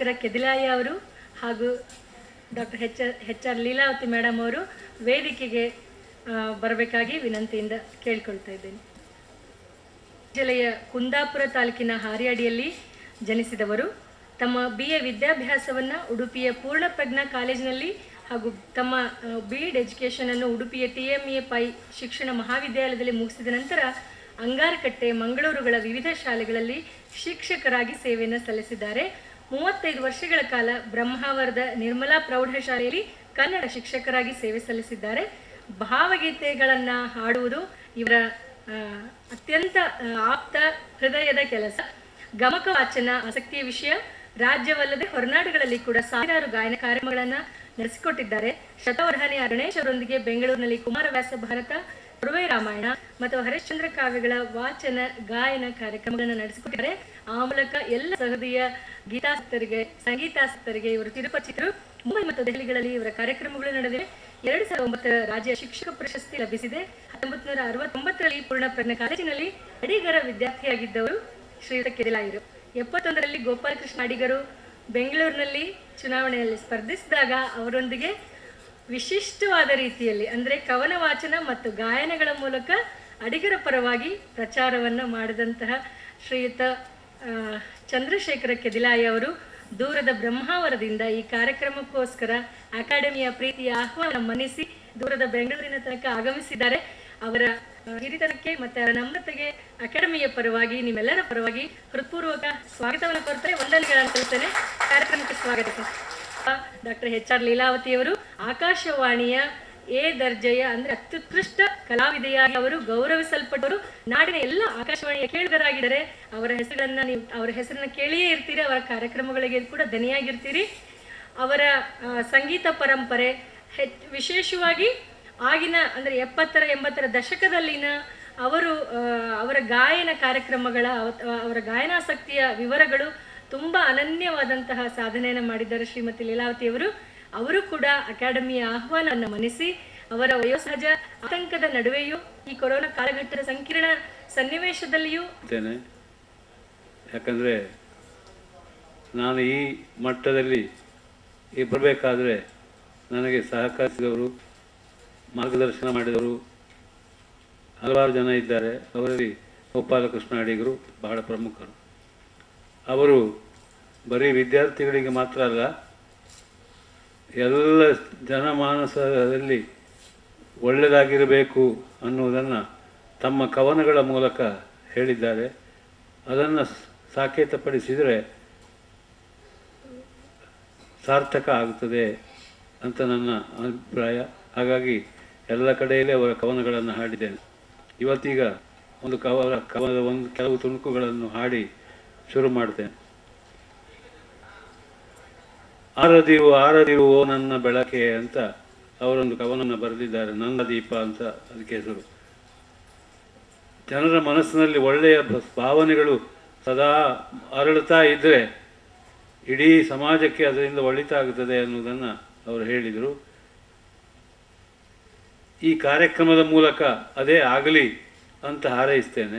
ಚಂದ್ರಶೇಖರ ಕೆದಿಲಾಯ ಅವರು ಹಾಗೂ doctor H H R Leelavathi madam ಅವರು ವೇದಿಕೆಗೆ ಆ, ಬರಬೇಕಾಗಿ ವಿನಂತಿಯಿಂದ ಕೇಳ್ಕೊಳ್ತಾ ಇದ್ದೇನೆ ಜಿಲ್ಲೆಯ ಕುಂದಾಪುರ ತಾಲೂಕಿನ ಹಾರಿಯಾಡಿಯಲ್ಲಿ ಜನಿಸಿದವರು ತಮ್ಮ ಬಿ ಎ ವಿದ್ಯಾಭ್ಯಾಸವನ್ನು ಉಡುಪಿಯ ಪೂರ್ಣಪ್ರಜ್ಞಾ ಕಾಲೇಜಿನಲ್ಲಿ ಹಾಗೂ ತಮ್ಮ ಬಿ ಎಡ್ ಎಜುಕೇಷನನ್ನು ಉಡುಪಿಯ ಟಿ ಎಮ್ ಎ ಪೈ ಶಿಕ್ಷಣ ಮಹಾವಿದ್ಯಾಲಯದಲ್ಲಿ ಮುಗಿಸಿದ ನಂತರ ಅಂಗಾರಕಟ್ಟೆ ಮಂಗಳೂರುಗಳ ವಿವಿಧ ಶಾಲೆಗಳಲ್ಲಿ ಶಿಕ್ಷಕರಾಗಿ ಸೇವೆಯನ್ನು ಸಲ್ಲಿಸಿದ್ದಾರೆ ಮೂವತ್ತೈದು ವರ್ಷಗಳ ಕಾಲ ಬ್ರಹ್ಮಾವರದ ನಿರ್ಮಲಾ ಪ್ರೌಢಶಾಲೆಯಲ್ಲಿ ಕನ್ನಡ ಶಿಕ್ಷಕರಾಗಿ ಸೇವೆ ಸಲ್ಲಿಸಿದ್ದಾರೆ ಭಾವಗೀತೆಗಳನ್ನು ಹಾಡುವುದು ಇವರ ಆ, ಅತ್ಯಂತ ಆ, ಆಪ್ತ ಹೃದಯದ ಕೆಲಸ ಗಮಕ ವಾಚನ ಆಸಕ್ತಿಯ ವಿಷಯ ರಾಜ್ಯವಲ್ಲದೆ ಹೊರನಾಡುಗಳಲ್ಲಿ ಕೂಡ ಸಾವಿರಾರು ಗಾಯನ ಕಾರ್ಯಕ್ರಮಗಳನ್ನು ನಡೆಸಿಕೊಟ್ಟಿದ್ದಾರೆ ಶತವರ್ಹನೆ ಗಣೇಶ್ ಅವರೊಂದಿಗೆ ಬೆಂಗಳೂರಿನಲ್ಲಿ ಕುಮಾರವ್ಯಾಸ ಭಾರತ ತುರುವೆ ರಾಮಾಯಣ ಮತ್ತು ಹರಿಶ್ಚಂದ್ರ ಕಾವ್ಯಗಳ ವಾಚನ ಗಾಯನ ಕಾರ್ಯಕ್ರಮಗಳನ್ನು ನಡೆಸಿಕೊಟ್ಟಿದ್ದಾರೆ ಆ ಮೂಲಕ ಎಲ್ಲ ಸಹೃದಯ ಗೀತಾಸಕ್ತರಿಗೆ ಸಂಗೀತಾಸಕ್ತರಿಗೆ ಇವರು ತಿರುಪಚಿತರು ಮುಂಬೈ ಮತ್ತು ದೆಹಲಿಗಳಲ್ಲಿ ಇವರ ಕಾರ್ಯಕ್ರಮಗಳು ನಡೆದಿವೆ ಎರಡು ಸಾವಿರದ ಒಂಬತ್ತರ ರಾಜ್ಯ ಶಿಕ್ಷಕ ಪ್ರಶಸ್ತಿ ಲಭಿಸಿದೆ ಹತ್ತೊಂಬತ್ತು ನೂರ ಅರವತ್ತೊಂಬತ್ತರಲ್ಲಿ ಪೂರ್ಣಪ್ರಜ್ಞ ಕಾಲೇಜಿನಲ್ಲಿ ಅಡಿಗರ ವಿದ್ಯಾರ್ಥಿಯಾಗಿದ್ದವರು ಶ್ರೀಯುತ ಕೆದಿಲಾಯರು ಎಪ್ಪತ್ತೊಂದರಲ್ಲಿ ಗೋಪಾಲಕೃಷ್ಣ ಅಡಿಗರು ಬೆಂಗಳೂರಿನಲ್ಲಿ ಚುನಾವಣೆಯಲ್ಲಿ ಸ್ಪರ್ಧಿಸಿದಾಗ ಅವರೊಂದಿಗೆ ವಿಶಿಷ್ಟವಾದ ರೀತಿಯಲ್ಲಿ ಅಂದರೆ ಕವನ ವಾಚನ ಮತ್ತು ಗಾಯನಗಳ ಮೂಲಕ ಅಡಿಗರ ಪರವಾಗಿ ಪ್ರಚಾರವನ್ನು ಮಾಡಿದಂತಹ ಶ್ರೀಯುತ ಆ, ಚಂದ್ರಶೇಖರ ಕೆದಿಲಾಯಿ ಅವರು ದೂರದ ಬ್ರಹ್ಮಾವರದಿಂದ ಈ ಕಾರ್ಯಕ್ರಮಕ್ಕೋಸ್ಕರ ಅಕಾಡೆಮಿಯ ಪ್ರೀತಿಯ ಆಹ್ವಾನ ಮನ್ನಿಸಿ ದೂರದ ಬೆಂಗಳೂರಿನ ತನಕ ಆಗಮಿಸಿದ್ದಾರೆ ಅವರ ಆ, ಹಿರಿತನಕ್ಕೆ ಮತ್ತು ಅವರ ನಮ್ರತೆಗೆ ಅಕಾಡೆಮಿಯ ಪರವಾಗಿ ನಿಮ್ಮೆಲ್ಲರ ಪರವಾಗಿ ಹೃತ್ಪೂರ್ವಕ ಸ್ವಾಗತವನ್ನು ಕೋರ್ತೇನೆ ವಂದನೆಗಳನ್ನು ಸಲ್ಲಿಸ್ತೇನೆ ಕಾರ್ಯಕ್ರಮಕ್ಕೆ ಸ್ವಾಗತ ಡಾಕ್ಟರ್ ಎಚ್ ಆರ್ ಲೀಲಾವತಿಯವರು ಆಕಾಶವಾಣಿಯ ಎ ದರ್ಜೆಯ ಅಂದ್ರೆ ಅತ್ಯುತ್ಕೃಷ್ಟ ಕಲಾವಿದೆಯಾಗಿ ಅವರು ಗೌರವಿಸಲ್ಪಟ್ಟವರು ನಾಡಿನ ಎಲ್ಲ ಆಕಾಶವಾಣಿಯ ಕೇಳುಗರಾಗಿದ್ದಾರೆ ಅವರ ಹೆಸರನ್ನ ನೀವು ಅವರ ಹೆಸರನ್ನ ಕೇಳಿಯೇ ಇರ್ತೀರಿ ಅವರ ಕಾರ್ಯಕ್ರಮಗಳಿಗೆ ಕೂಡ ದನಿಯಾಗಿರ್ತೀರಿ ಅವರ ಆ, ಸಂಗೀತ ಪರಂಪರೆ ಹೆಚ್ ವಿಶೇಷವಾಗಿ ಆಗಿನ ಅಂದ್ರೆ ಎಪ್ಪತ್ತರ ಎಂಬತ್ತರ ದಶಕದಲ್ಲಿನ ಅವರು ಆ, ಅವರ ಗಾಯನ ಕಾರ್ಯಕ್ರಮಗಳ ಅವತ್- ಅವರ ಗಾಯನಾಸಕ್ತಿಯ ವಿವರಗಳು ತುಂಬಾ ಅನನ್ಯವಾದಂತಹ ಸಾಧನೆಯನ್ನು ಮಾಡಿದ್ದಾರೆ ಶ್ರೀಮತಿ ಲೀಲಾವತಿಯವರು ಅವರು ಕೂಡ ಅಕಾಡೆಮಿಯ ಆಹ್ವಾನವನ್ನು ಮನ್ನಿಸಿ ಅವರ ವಯೋಸಹಜ ಆತಂಕದ ನಡುವೆಯೂ ಈ ಕೊರೋನಾ ಕಾಲಘಟ್ಟದ ಸಂಕೀರ್ಣ ಸನ್ನಿವೇಶದಲ್ಲಿಯೂ ಇದ್ದೇನೆ ಯಾಕಂದರೆ ನಾನು ಈ ಮಟ್ಟದಲ್ಲಿ ಈ ಬರಬೇಕಾದ್ರೆ ನನಗೆ ಸಹಕರಿಸಿದವರು ಮಾರ್ಗದರ್ಶನ ಮಾಡಿದವರು ಹಲವಾರು ಜನ ಇದ್ದಾರೆ ಅವರಲ್ಲಿ ಗೋಪಾಲಕೃಷ್ಣ ಅಡಿಗರು ಬಹಳ ಪ್ರಮುಖರು ಅವರು ಬರೀ ವಿದ್ಯಾರ್ಥಿಗಳಿಗೆ ಮಾತ್ರ ಅಲ್ಲ ಎಲ್ಲ ಜನಮಾನಸದಲ್ಲಿ ಒಳ್ಳೆಯದಾಗಿರಬೇಕು ಅನ್ನುವುದನ್ನು ತಮ್ಮ ಕವನಗಳ ಮೂಲಕ ಹೇಳಿದ್ದಾರೆ ಅದನ್ನು ಸಾಕೇತಪಡಿಸಿದರೆ ಸಾರ್ಥಕ ಆಗುತ್ತದೆ ಅಂತ ನನ್ನ ಅಭಿಪ್ರಾಯ ಹಾಗಾಗಿ ಎಲ್ಲ ಕಡೆಯಲ್ಲೇ ಅವರ ಕವನಗಳನ್ನು ಹಾಡಿದ್ದೇನೆ ಇವತ್ತೀಗ ಒಂದು ಕವನ ಕವನದ ಒಂದು ಕೆಲವು ತುಣುಕುಗಳನ್ನು ಹಾಡಿ ಶುರು ಮಾಡ್ತೇನೆ ಆರದಿರು ಆರದಿರು ಓ ನನ್ನ ಬೆಳಕೆ ಅಂತ ಅವರೊಂದು ಕವನವನ್ನು ಬರೆದಿದ್ದಾರೆ ನನ್ನ ದೀಪ ಅಂತ ಅದಕ್ಕೆ ಹೆಸರು ಜನರ ಮನಸ್ಸಿನಲ್ಲಿ ಒಳ್ಳೆಯ ಭ- ಭಾವನೆಗಳು ಸದಾ ಅರಳುತ್ತಾ ಇದ್ದರೆ ಇಡೀ ಸಮಾಜಕ್ಕೆ ಅದರಿಂದ ಒಳಿತಾಗುತ್ತದೆ ಅನ್ನುವುದನ್ನು ಅವರು ಹೇಳಿದರು ಈ ಕಾರ್ಯಕ್ರಮದ ಮೂಲಕ ಅದೇ ಆಗಲಿ ಅಂತ ಹಾರೈಸ್ತೇನೆ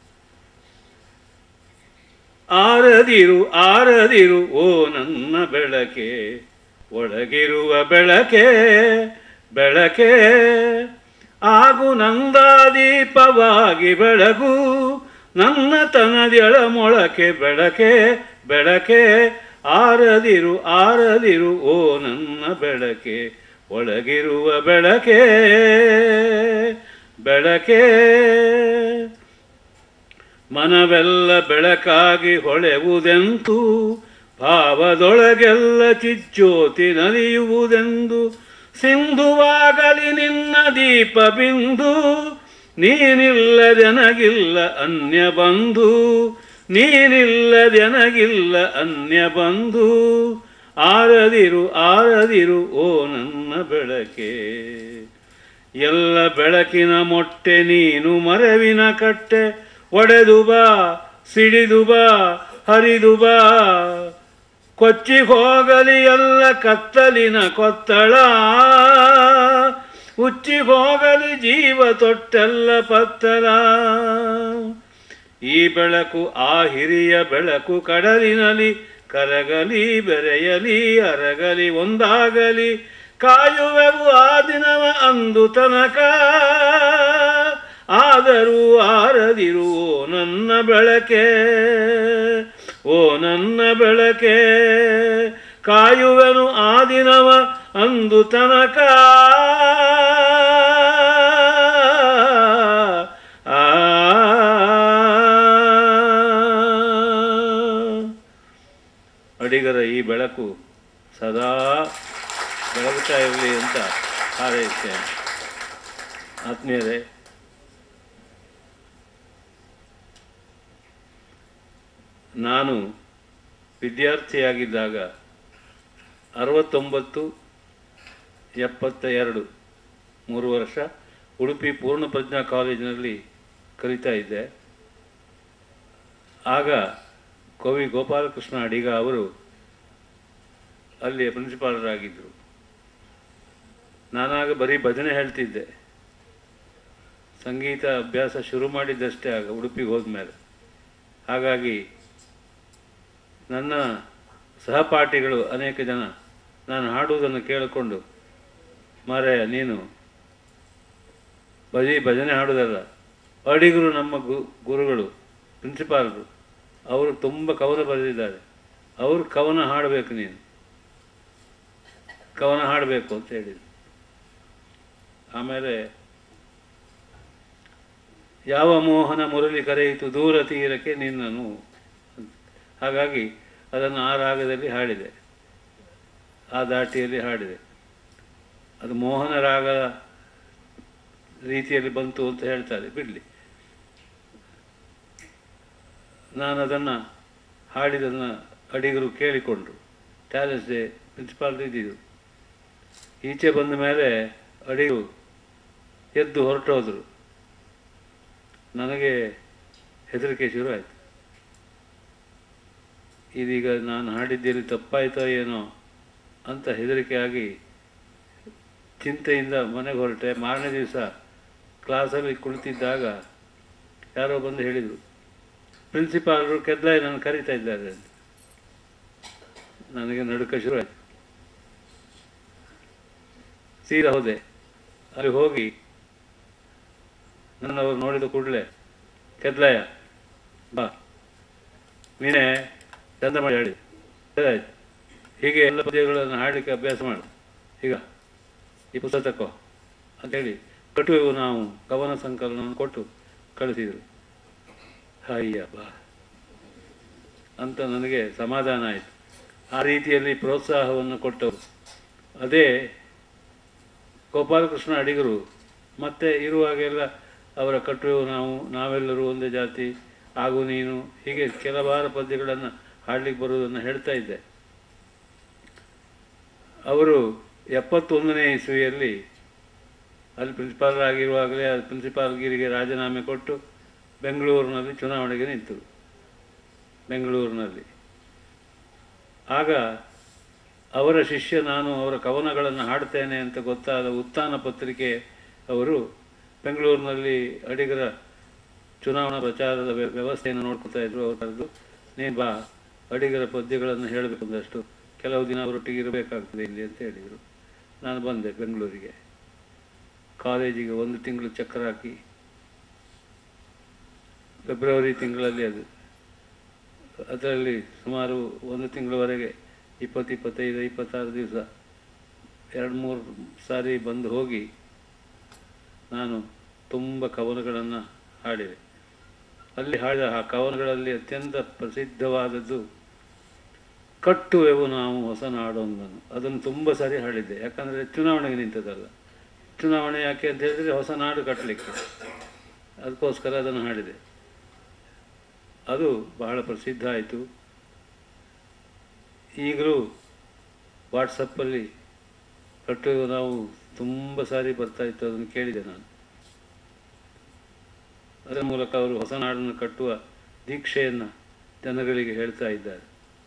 ಆರದಿರು ಆರದಿರು ಓ ನನ್ನ ಬೆಳಕೆ ಒಳಗಿರುವ ಬೆಳಕೆ ಬೆಳಕೆ ಆಗು ನಂದಾದೀಪವಾಗಿ ಬೆಳಗು ನನ್ನ ತನದೆಳ ಮೊಳಕೆ ಬೆಳಕೆ ಬೆಳಕೆ ಆರದಿರು ಆರದಿರು ಓ ನನ್ನ ಬೆಳಕೆ ಒಳಗಿರುವ ಬೆಳಕೆ ಬೆಳಕೆ ಮನವೆಲ್ಲ ಬೆಳಕಾಗಿ ಹೊಳೆವುದೆಂತು ಭಾವದೊಳಗೆಲ್ಲ ಚಿಚ್ಚೋತಿ ನಲಿಯುವುದೆಂದು ಸಿಂಧುವಾಗಲಿ ನಿನ್ನ ದೀಪ ಬಿಂದು ನೀನಿಲ್ಲದೆನಗಿಲ್ಲ ಅನ್ಯ ಬಂಧು ನೀನಿಲ್ಲದೆನಗಿಲ್ಲ ಅನ್ಯ ಬಂಧು ಆರದಿರು ಆರದಿರು ಓ ನನ್ನ ಬೆಳಕೆ ಎಲ್ಲ ಬೆಳಕಿನ ಮೊಟ್ಟೆ ನೀನು ಮರವಿನ ಕಟ್ಟೆ ಒಡೆದು ಬಾ ಸಿಡಿದು ಬಾ ಹರಿದು ಬಾ ಕೊಚ್ಚಿ ಹೋಗಲಿ ಎಲ್ಲ ಕತ್ತಲಿನ ಕೊತ್ತಳ ಉಚ್ಚಿ ಹೋಗಲಿ ಜೀವ ತೊಟ್ಟೆಲ್ಲ ಪತ್ತಲ ಈ ಬೆಳಕು ಆ ಹಿರಿಯ ಬೆಳಕು ಕಡಲಿನಲ್ಲಿ ಕರಗಲಿ ಬೆರೆಯಲಿ ಅರಗಲಿ ಒಂದಾಗಲಿ ಕಾಯುವೆವು ಆ ದಿನವ ಅಂದು ತನಕ ಆದರೂ ಆರದಿರು ಓ ನನ್ನ ಬೆಳಕೆ ಓ ನನ್ನ ಬೆಳಕೆ ಕಾಯುವೆನು ಆ ದಿನವ ಅಂದು ತನಕ ಆ ಅಡಿಗರ ಈ ಬೆಳಕು ಸದಾ ಬೆಳಗುತ್ತಾ ಇರಲಿ ಅಂತ ಹಾರೈಸ್ತೇನೆ ಆತ್ಮೀಯರೇ ನಾನು ವಿದ್ಯಾರ್ಥಿಯಾಗಿದ್ದಾಗ ಅರವತ್ತೊಂಬತ್ತು ಎಪ್ಪತ್ತ ಎರಡು ಮೂರು ವರ್ಷ ಉಡುಪಿ ಪೂರ್ಣಪ್ರಜ್ಞಾ ಕಾಲೇಜಿನಲ್ಲಿ ಕಲಿತಾ ಇದ್ದೆ ಆಗ ಕವಿ ಗೋಪಾಲಕೃಷ್ಣ ಅಡಿಗ ಅವರು ಅಲ್ಲಿಯ ಪ್ರಿನ್ಸಿಪಾಲರಾಗಿದ್ದರು ನಾನಾಗ ಬರೀ ಭಜನೆ ಹೇಳ್ತಿದ್ದೆ ಸಂಗೀತ ಅಭ್ಯಾಸ ಶುರು ಮಾಡಿದ್ದಷ್ಟೇ ಆಗ ಉಡುಪಿಗೆ ಹೋದ್ಮೇಲೆ ಹಾಗಾಗಿ ನನ್ನ ಸಹಪಾಠಿಗಳು ಅನೇಕ ಜನ ನಾನು ಹಾಡುವುದನ್ನು ಕೇಳಿಕೊಂಡು ಮಾರಾಯ ನೀನು ಬರೀ ಭಜನೆ ಹಾಡುವುದಲ್ಲ ಅಡಿಗರು ನಮ್ಮ ಗು ಗುರುಗಳು ಪ್ರಿನ್ಸಿಪಾಲರು ಅವರು ತುಂಬ ಕವನ ಬರೆದಿದ್ದಾರೆ ಅವರು ಕವನ ಹಾಡಬೇಕು ನೀನು ಕವನ ಹಾಡಬೇಕು ಅಂತ ಹೇಳಿದ್ರು ಆಮೇಲೆ ಯಾವ ಮೋಹನ ಮುರಳಿ ಕರೆಯಿತು ದೂರ ತೀರಕ್ಕೆ ನಿನ್ನನು ಅಂತ. ಹಾಗಾಗಿ ಅದನ್ನು ಆ ರಾಗದಲ್ಲಿ ಹಾಡಿದೆ ಆ ದಾಟಿಯಲ್ಲಿ ಹಾಡಿದೆ ಅದು ಮೋಹನ ರಾಗ ರೀತಿಯಲ್ಲಿ ಬಂತು ಅಂತ ಹೇಳ್ತಾರೆ ಬಿಡಲಿ ನಾನು ಅದನ್ನು ಹಾಡಿದನ್ನು ಅಡಿಗರು ಕೇಳಿಕೊಂಡ್ರು ಟ್ಯಾಲೆಂಟ್ಸ್ ಡೇ ಪ್ರಿನ್ಸಿಪಾಲ್ ಇದ್ದಿದ್ದು ಈಚೆ ಬಂದ ಮೇಲೆ ಅಡಿಗರು ಎದ್ದು ಹೊರಟೋದ್ರು ನನಗೆ ಹೆದರಿಕೆ ಶುರು ಆಯಿತು ಇದೀಗ ನಾನು ಹಾಡಿದ್ದೇಲಿ ತಪ್ಪಾಯ್ತೋ ಏನೋ ಅಂತ ಹೆದರಿಕೆ ಆಗಿ ಚಿಂತೆಯಿಂದ ಮನೆಗೆ ಹೊರಟೆ ಮಾರನೇ ದಿವಸ ಕ್ಲಾಸಲ್ಲಿ ಕುಳಿತಿದ್ದಾಗ ಯಾರೋ ಬಂದು ಹೇಳಿದರು ಪ್ರಿನ್ಸಿಪಾಲರು ಕೆದ್ಲಾಯಿ ನನ್ನ ಕರೀತಾ ಇದ್ದಾರೆ ಅಂತ ನನಗೆ ನಡುಕ ಶುರು ಆಯಿತು ಸೀದಾ ಹೋದೆ ಅಲ್ಲಿ ಹೋಗಿ ನನ್ನವರು ನೋಡಿದ ಕೂಡಲೇ ಕೆದ್ಲಾಯ ಬಾ ನೀನೇ ಚಂದ ಮಾಡಿ ಹೇಳಿ ಆಯ್ತು ಹೀಗೆ ಎಲ್ಲ ಪದ್ಯಗಳನ್ನು ಹಾಡಲಿಕ್ಕೆ ಅಭ್ಯಾಸ ಮಾಡು ಈಗ ಈ ಪುಸ್ತಕ ತಕೋ ಅಂತೇಳಿ ಕಟ್ಟುವೆವು ನಾವು ಕವನ ಸಂಕಲನವನ್ನು ಕೊಟ್ಟು ಕಳಿಸಿದರು ಅಯ್ಯ ಬಾ ಅಂತ ನನಗೆ ಸಮಾಧಾನ ಆಯಿತು ಆ ರೀತಿಯಲ್ಲಿ ಪ್ರೋತ್ಸಾಹವನ್ನು ಕೊಟ್ಟವರು ಅದೇ ಗೋಪಾಲಕೃಷ್ಣ ಅಡಿಗರು ಮತ್ತೆ ಇರುವಾಗೆಲ್ಲ ಅವರ ಕಟ್ಟುವೆವು ನಾವು ನಾವೆಲ್ಲರೂ ಒಂದೇ ಜಾತಿ ಆಗು ನೀನು ಹೀಗೆ ಕೆಲವಾರು ಪದ್ಯಗಳನ್ನು ಹಾಡ್ಲಿಕ್ಕೆ ಬರುವುದನ್ನು ಹೇಳ್ತಾ ಇದ್ದೆ ಅವರು ಎಪ್ಪತ್ತೊಂದನೇ ಇಸ್ವಿಯಲ್ಲಿ ಅಲ್ಲಿ ಪ್ರಿನ್ಸಿಪಾಲ್ ಆಗಿರುವಾಗಲೇ ಅದು ಪ್ರಿನ್ಸಿಪಾಲ್ಗಿರಿಗೆ ರಾಜೀನಾಮೆ ಕೊಟ್ಟು ಬೆಂಗಳೂರಿನಲ್ಲಿ ಚುನಾವಣೆಗೆ ನಿಂತರು ಬೆಂಗಳೂರಿನಲ್ಲಿ ಆಗ ಅವರ ಶಿಷ್ಯ ನಾನು ಅವರ ಕವನಗಳನ್ನು ಹಾಡ್ತೇನೆ ಅಂತ ಗೊತ್ತಾದ ಉತ್ಥಾನ ಪತ್ರಿಕೆ ಅವರು ಬೆಂಗಳೂರಿನಲ್ಲಿ ಅಡಿಗರ ಚುನಾವಣಾ ಪ್ರಚಾರದ ವ್ಯ- ವ್ಯವಸ್ಥೆಯನ್ನು ನೋಡ್ಕೊತಾ ಇದ್ರು ಅವರು ಕರೆದು ನೀನು ಬಾ ಅಡಿಗರ ಪದ್ಯಗಳನ್ನು ಹೇಳಬೇಕು ಅಂದಷ್ಟು ಕೆಲವು ದಿನ ಅವರೊಟ್ಟಿಗೆ ಇರಬೇಕಾಗ್ತದೆ ಇಲ್ಲಿ ಅಂತ ಹೇಳಿದರು ನಾನು ಬಂದೆ ಬೆಂಗಳೂರಿಗೆ ಕಾಲೇಜಿಗೆ ಒಂದು ತಿಂಗಳು ಚಕ್ರ ಹಾಕಿ ಫೆಬ್ರವರಿ ತಿಂಗಳಲ್ಲಿ ಅದು ಅದರಲ್ಲಿ ಸುಮಾರು ಒಂದು ತಿಂಗಳವರೆಗೆ ಇಪ್ಪತ್ತು ಇಪ್ಪತ್ತೈದು ಇಪ್ಪತ್ತಾರು ದಿವಸ ಎರಡು ಮೂರು ಸಾರಿ ಬಂದು ಹೋಗಿ ನಾನು ತುಂಬ ಕವನಗಳನ್ನು ಹಾಡಿದೆ ಅಲ್ಲಿ ಹಾಡಿದ ಆ ಕವನಗಳಲ್ಲಿ ಅತ್ಯಂತ ಪ್ರಸಿದ್ಧವಾದದ್ದು ಕಟ್ಟುವೆವು ನಾವು ಹೊಸ ನಾಡೊಂದನ್ನು ಅದನ್ನು ತುಂಬ ಸಾರಿ ಹಾಡಿದ್ದೆ ಯಾಕಂದರೆ ಚುನಾವಣೆಗೆ ನಿಂತದಲ್ಲ ಚುನಾವಣೆ ಯಾಕೆ ಅಂತ ಹೇಳಿದರೆ ಹೊಸ ನಾಡು ಕಟ್ಟಲಿಕ್ಕೆ ಅದಕ್ಕೋಸ್ಕರ ಅದನ್ನು ಹಾಡಿದೆ ಅದು ಬಹಳ ಪ್ರಸಿದ್ಧ ಆಯಿತು ಈಗಲೂ ವಾಟ್ಸಪ್ಪಲ್ಲಿ ಕಟ್ಟುವೆವು ನಾವು ತುಂಬ ಸಾರಿ ಬರ್ತಾ ಇತ್ತು ಅದನ್ನು ಕೇಳಿದೆ ನಾನು ಅದರ ಮೂಲಕ ಅವರು ಹೊಸ ನಾಡನ್ನು ಕಟ್ಟುವ ದೀಕ್ಷೆಯನ್ನು ಜನಗಳಿಗೆ ಹೇಳ್ತಾ ಇದ್ದಾರೆ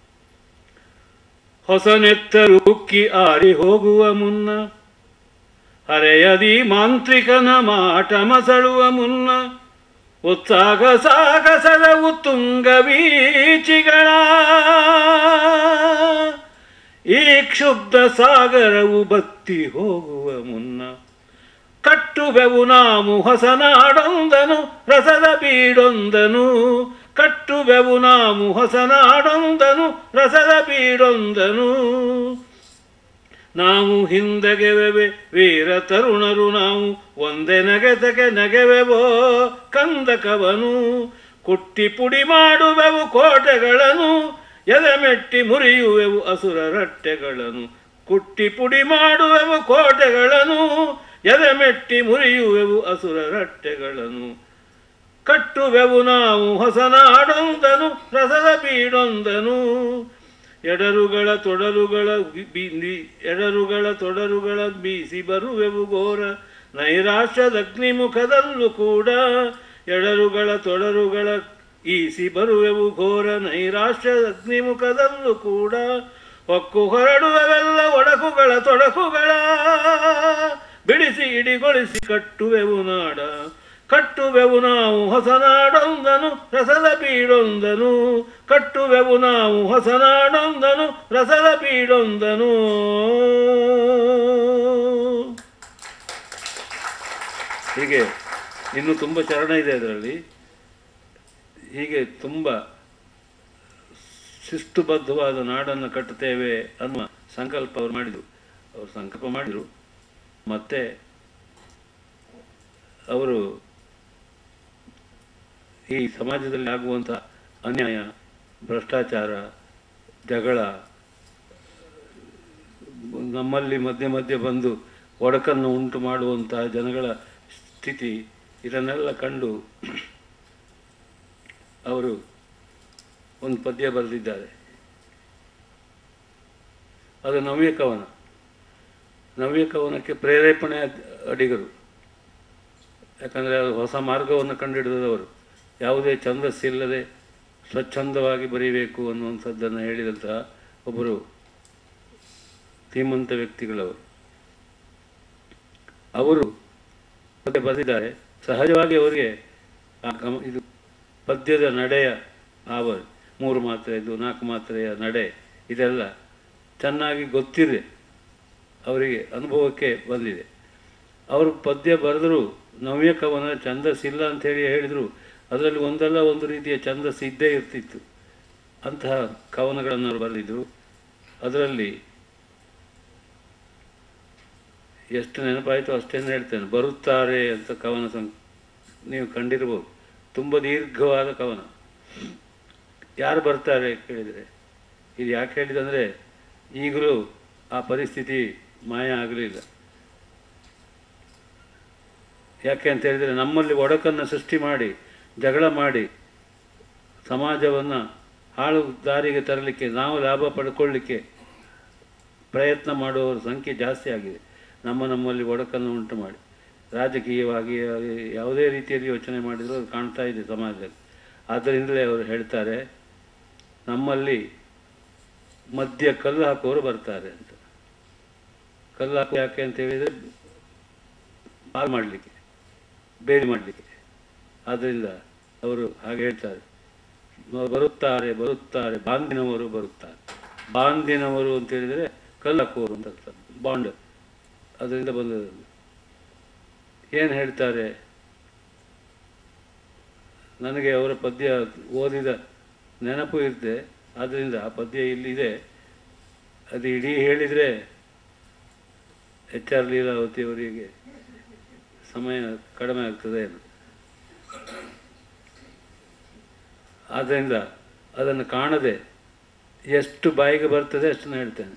ಹೊಸ ನೆತ್ತರು ಉಕ್ಕಿ ಆರಿ ಹೋಗುವ ಮುನ್ನ ಹರೆಯದಿ ಮಾಂತ್ರಿಕನ ಮಾಟ ಮಸಳುವ ಮುನ್ನ ಉತ್ಸಾಹ ಸಾಗಸದ ಉತ್ತುಂಗ ಬೀಚಿಗಳ ಈ ಕ್ಷುಬ್ಧ ಸಾಗರವು ಬತ್ತಿ ಹೋಗುವ ಮುನ್ನ ಕಟ್ಟುವೆವು ನಾವು ಹೊಸನಾಡೊಂದನು ರಸದ ಬೀಡೊಂದನು ಕಟ್ಟುವೆವು ನಾವು ಹೊಸನಾಡೊಂದನು ರಸದ ಬೀಡೊಂದನು ನಾವು ಹಿಂದಗೆವೆವೆ ವೀರ ತರುಣರು ನಾವು ಒಂದೇ ನಗೆತಗೆ ನಗೆವೆವೋ ಕಂದಕವನು ಕುಟ್ಟಿ ಪುಡಿ ಮಾಡುವೆವು ಕೋಟೆಗಳನ್ನು ಎದೆಮೆಟ್ಟಿ ಮುರಿಯುವೆವು ಅಸುರ ರಟ್ಟೆಗಳನ್ನು ಕುಟ್ಟಿ ಪುಡಿ ಮಾಡುವೆವು ಕೋಟೆಗಳನ್ನು ಎದೆಮೆಟ್ಟಿ ಮುರಿಯುವೆವು ಅಸುರ ರಟ್ಟೆಗಳನ್ನು ಕಟ್ಟುವೆವು ನಾವು ಹೊಸನಾಡೊಂದನು ರಸದ ಬೀಡೊಂದನು ಎಡರುಗಳ ತೊಡರುಗಳ ಬಿ- ಬಿ- ಎಡರುಗಳ ತೊಡರುಗಳ ಬೀಸಿ ಬರುವೆವು ಘೋರ ನೈರಾಶ್ಯದ ಅಗ್ನಿಮುಖದಲ್ಲೂ ಕೂಡ ಎಡರುಗಳ ತೊಡರುಗಳ ಈಸಿ ಬರುವೆವು ಘೋರ ನೈರಾಶ್ಯದ ಅಗ್ನಿಮುಖದಲ್ಲೂ ಕೂಡ ಹೊಕ್ಕು ಹೊರಡುವೆವೆಲ್ಲ ಒಡಕುಗಳ ತೊಡಕುಗಳ ಬಿಡಿಸಿ ಇಡಿಗೊಳಿಸಿ ಕಟ್ಟುವೆವು ನಾಡ ಕಟ್ಟುವೆವು ನಾವು ಹೊಸನಾಡೊಂದನು ರಸದ ಬೀಡೊಂದನು ಕಟ್ಟುವೆವು ನಾವು ಹೊಸನಾಡೊಂದನು ರಸದ ಬೀಡೊಂದನು ಹೀಗೆ ಇನ್ನು ತುಂಬ ಚರಣ ಇದೆ ಅದರಲ್ಲಿ ಹೀಗೆ ತುಂಬ ಶಿಸ್ತುಬದ್ಧವಾದ ನಾಡನ್ನು ಕಟ್ಟುತ್ತೇವೆ ಅನ್ನುವ ಸಂಕಲ್ಪ ಅವರು ಮಾಡಿದರು ಅವರು ಸಂಕಲ್ಪ ಮಾಡಿದರು ಮತ್ತೆ ಅವರು ಈ ಸಮಾಜದಲ್ಲಿ ಆಗುವಂಥ ಅನ್ಯಾಯ ಭ್ರಷ್ಟಾಚಾರ ಜಗಳ ನಮ್ಮಲ್ಲಿ ಮಧ್ಯೆ ಮಧ್ಯೆ ಬಂದು ಒಡಕನ್ನು ಉಂಟು ಮಾಡುವಂತಹ ಜನಗಳ ಸ್ಥಿತಿ ಇದನ್ನೆಲ್ಲ ಕಂಡು ಅವರು ಒಂದು ಪದ್ಯ ಬರೆದಿದ್ದಾರೆ ಅದು ನವ್ಯ ಕವನ ನವ್ಯ ಕವನಕ್ಕೆ ಪ್ರೇರೇಪಣೆ ಅದ್- ಅಡಿಗರು ಯಾಕಂದರೆ ಅದು ಹೊಸ ಮಾರ್ಗವನ್ನು ಕಂಡುಹಿಡಿದವರು ಯಾವುದೇ ಛಂದಸ್ಸಿಲ್ಲದೆ ಸ್ವಚ್ಛಂದವಾಗಿ ಬರೀಬೇಕು ಅನ್ನುವಂಥದ್ದನ್ನು ಹೇಳಿದಂತಹ ಒಬ್ಬರು ಧೀಮಂತ ವ್ಯಕ್ತಿಗಳವರು ಅವರು ಪದ್ಯ ಬರೆದಿದ್ದಾರೆ ಸಹಜವಾಗಿ ಅವರಿಗೆ ಆ ಗಮ ಇದು ಪದ್ಯದ ನಡೆಯ ಆವ ಮೂರು ಮಾತ್ರೆಯದು ನಾಲ್ಕು ಮಾತ್ರೆಯ ನಡೆ ಇದೆಲ್ಲ ಚೆನ್ನಾಗಿ ಗೊತ್ತಿದೆ ಅವರಿಗೆ ಅನುಭವಕ್ಕೆ ಬಂದಿದೆ ಅವರು ಪದ್ಯ ಬರೆದರೂ ನವ್ಯ ಕವನ ಛಂದಸ್ಸಿಲ್ಲ ಅಂಥೇಳಿ ಹೇಳಿದರು ಅದರಲ್ಲಿ ಒಂದಲ್ಲ ಒಂದು ರೀತಿಯ ಛಂದಸ್ಸು ಇದ್ದೇ ಇರ್ತಿತ್ತು ಅಂತಹ ಕವನಗಳನ್ನು ಅವರು ಬರೆದಿದ್ದರು ಅದರಲ್ಲಿ ಎಷ್ಟು ನೆನಪಾಯಿತು ಅಷ್ಟೇನು ಹೇಳ್ತೇನೆ ಬರುತ್ತಾರೆ ಅಂತ ಕವನ ಸಂ ನೀವು ಕಂಡಿರ್ಬೋದು ತುಂಬ ದೀರ್ಘವಾದ ಕವನ ಯಾರು ಬರ್ತಾರೆ ಕೇಳಿದರೆ ಇದು ಯಾಕೆ ಹೇಳಿದಂದರೆ ಈಗಲೂ ಆ ಪರಿಸ್ಥಿತಿ ಮಾಯ ಆಗಲಿಲ್ಲ ಯಾಕೆ ಅಂತ ಹೇಳಿದರೆ ನಮ್ಮಲ್ಲಿ ಒಡಕನ್ನು ಸೃಷ್ಟಿ ಮಾಡಿ ಜಗಳ ಮಾಡಿ ಸಮಾಜವನ್ನು ಹಾಳು ದಾರಿಗೆ ತರಲಿಕ್ಕೆ ನಾವು ಲಾಭ ಪಡ್ಕೊಳ್ಳಿಕ್ಕೆ ಪ್ರಯತ್ನ ಮಾಡುವವರ ಸಂಖ್ಯೆ ಜಾಸ್ತಿ ಆಗಿದೆ ನಮ್ಮ ನಮ್ಮಲ್ಲಿ ಒಡಕನ್ನು ಉಂಟು ಮಾಡಿ ರಾಜಕೀಯವಾಗಿ ಯಾವುದೇ ರೀತಿಯಲ್ಲಿ ಯೋಚನೆ ಮಾಡಿದರೂ ಅದು ಕಾಣ್ತಾ ಇದೆ ಸಮಾಜದಲ್ಲಿ ಆದ್ದರಿಂದಲೇ ಅವರು ಹೇಳ್ತಾರೆ ನಮ್ಮಲ್ಲಿ ಮಧ್ಯ ಕಲ್ಲು ಹಾಕುವವರು ಬರ್ತಾರೆ ಅಂತ ಕಲ್ಲು ಹಾಕುವ ಯಾಕೆ ಅಂತ ಹೇಳಿದರೆ ಹಾಳು ಮಾಡಲಿಕ್ಕೆ ಬೇಲಿ ಮಾಡಲಿಕ್ಕೆ ಆದ್ದರಿಂದ ಅವರು ಹಾಗೆ ಹೇಳ್ತಾರೆ ಬರುತ್ತಾರೆ ಬರುತ್ತಾರೆ ಬಾಂದಿನವರು ಬರುತ್ತಾರೆ ಬಾಂದಿನವರು ಅಂತ ಹೇಳಿದರೆ ಕಲ್ಲು ಹಾಕುವವರು ಅಂತ ಅರ್ಥ ಬಾಂಡ್ ಅದರಿಂದ ಬಂದದ್ದು ಏನು ಹೇಳ್ತಾರೆ ನನಗೆ ಅವರ ಪದ್ಯ ಓದಿದ ನೆನಪು ಇರುತ್ತೆ ಆದ್ದರಿಂದ ಆ ಪದ್ಯ ಇಲ್ಲಿದೆ ಅದು ಇಡೀ ಹೇಳಿದರೆ ಎಚ್ ಆರ್ ಲೀಲಾವತಿ ಅವರಿಗೆ ಸಮಯ ಕಡಿಮೆ ಆಗ್ತದೆ ಏನು ಆದ್ದರಿಂದ ಅದನ್ನು ಕಾಣದೆ ಎಷ್ಟು ಬಾಯಿಗೆ ಬರ್ತದೆ ಅಷ್ಟನ್ನು ಹೇಳ್ತೇನೆ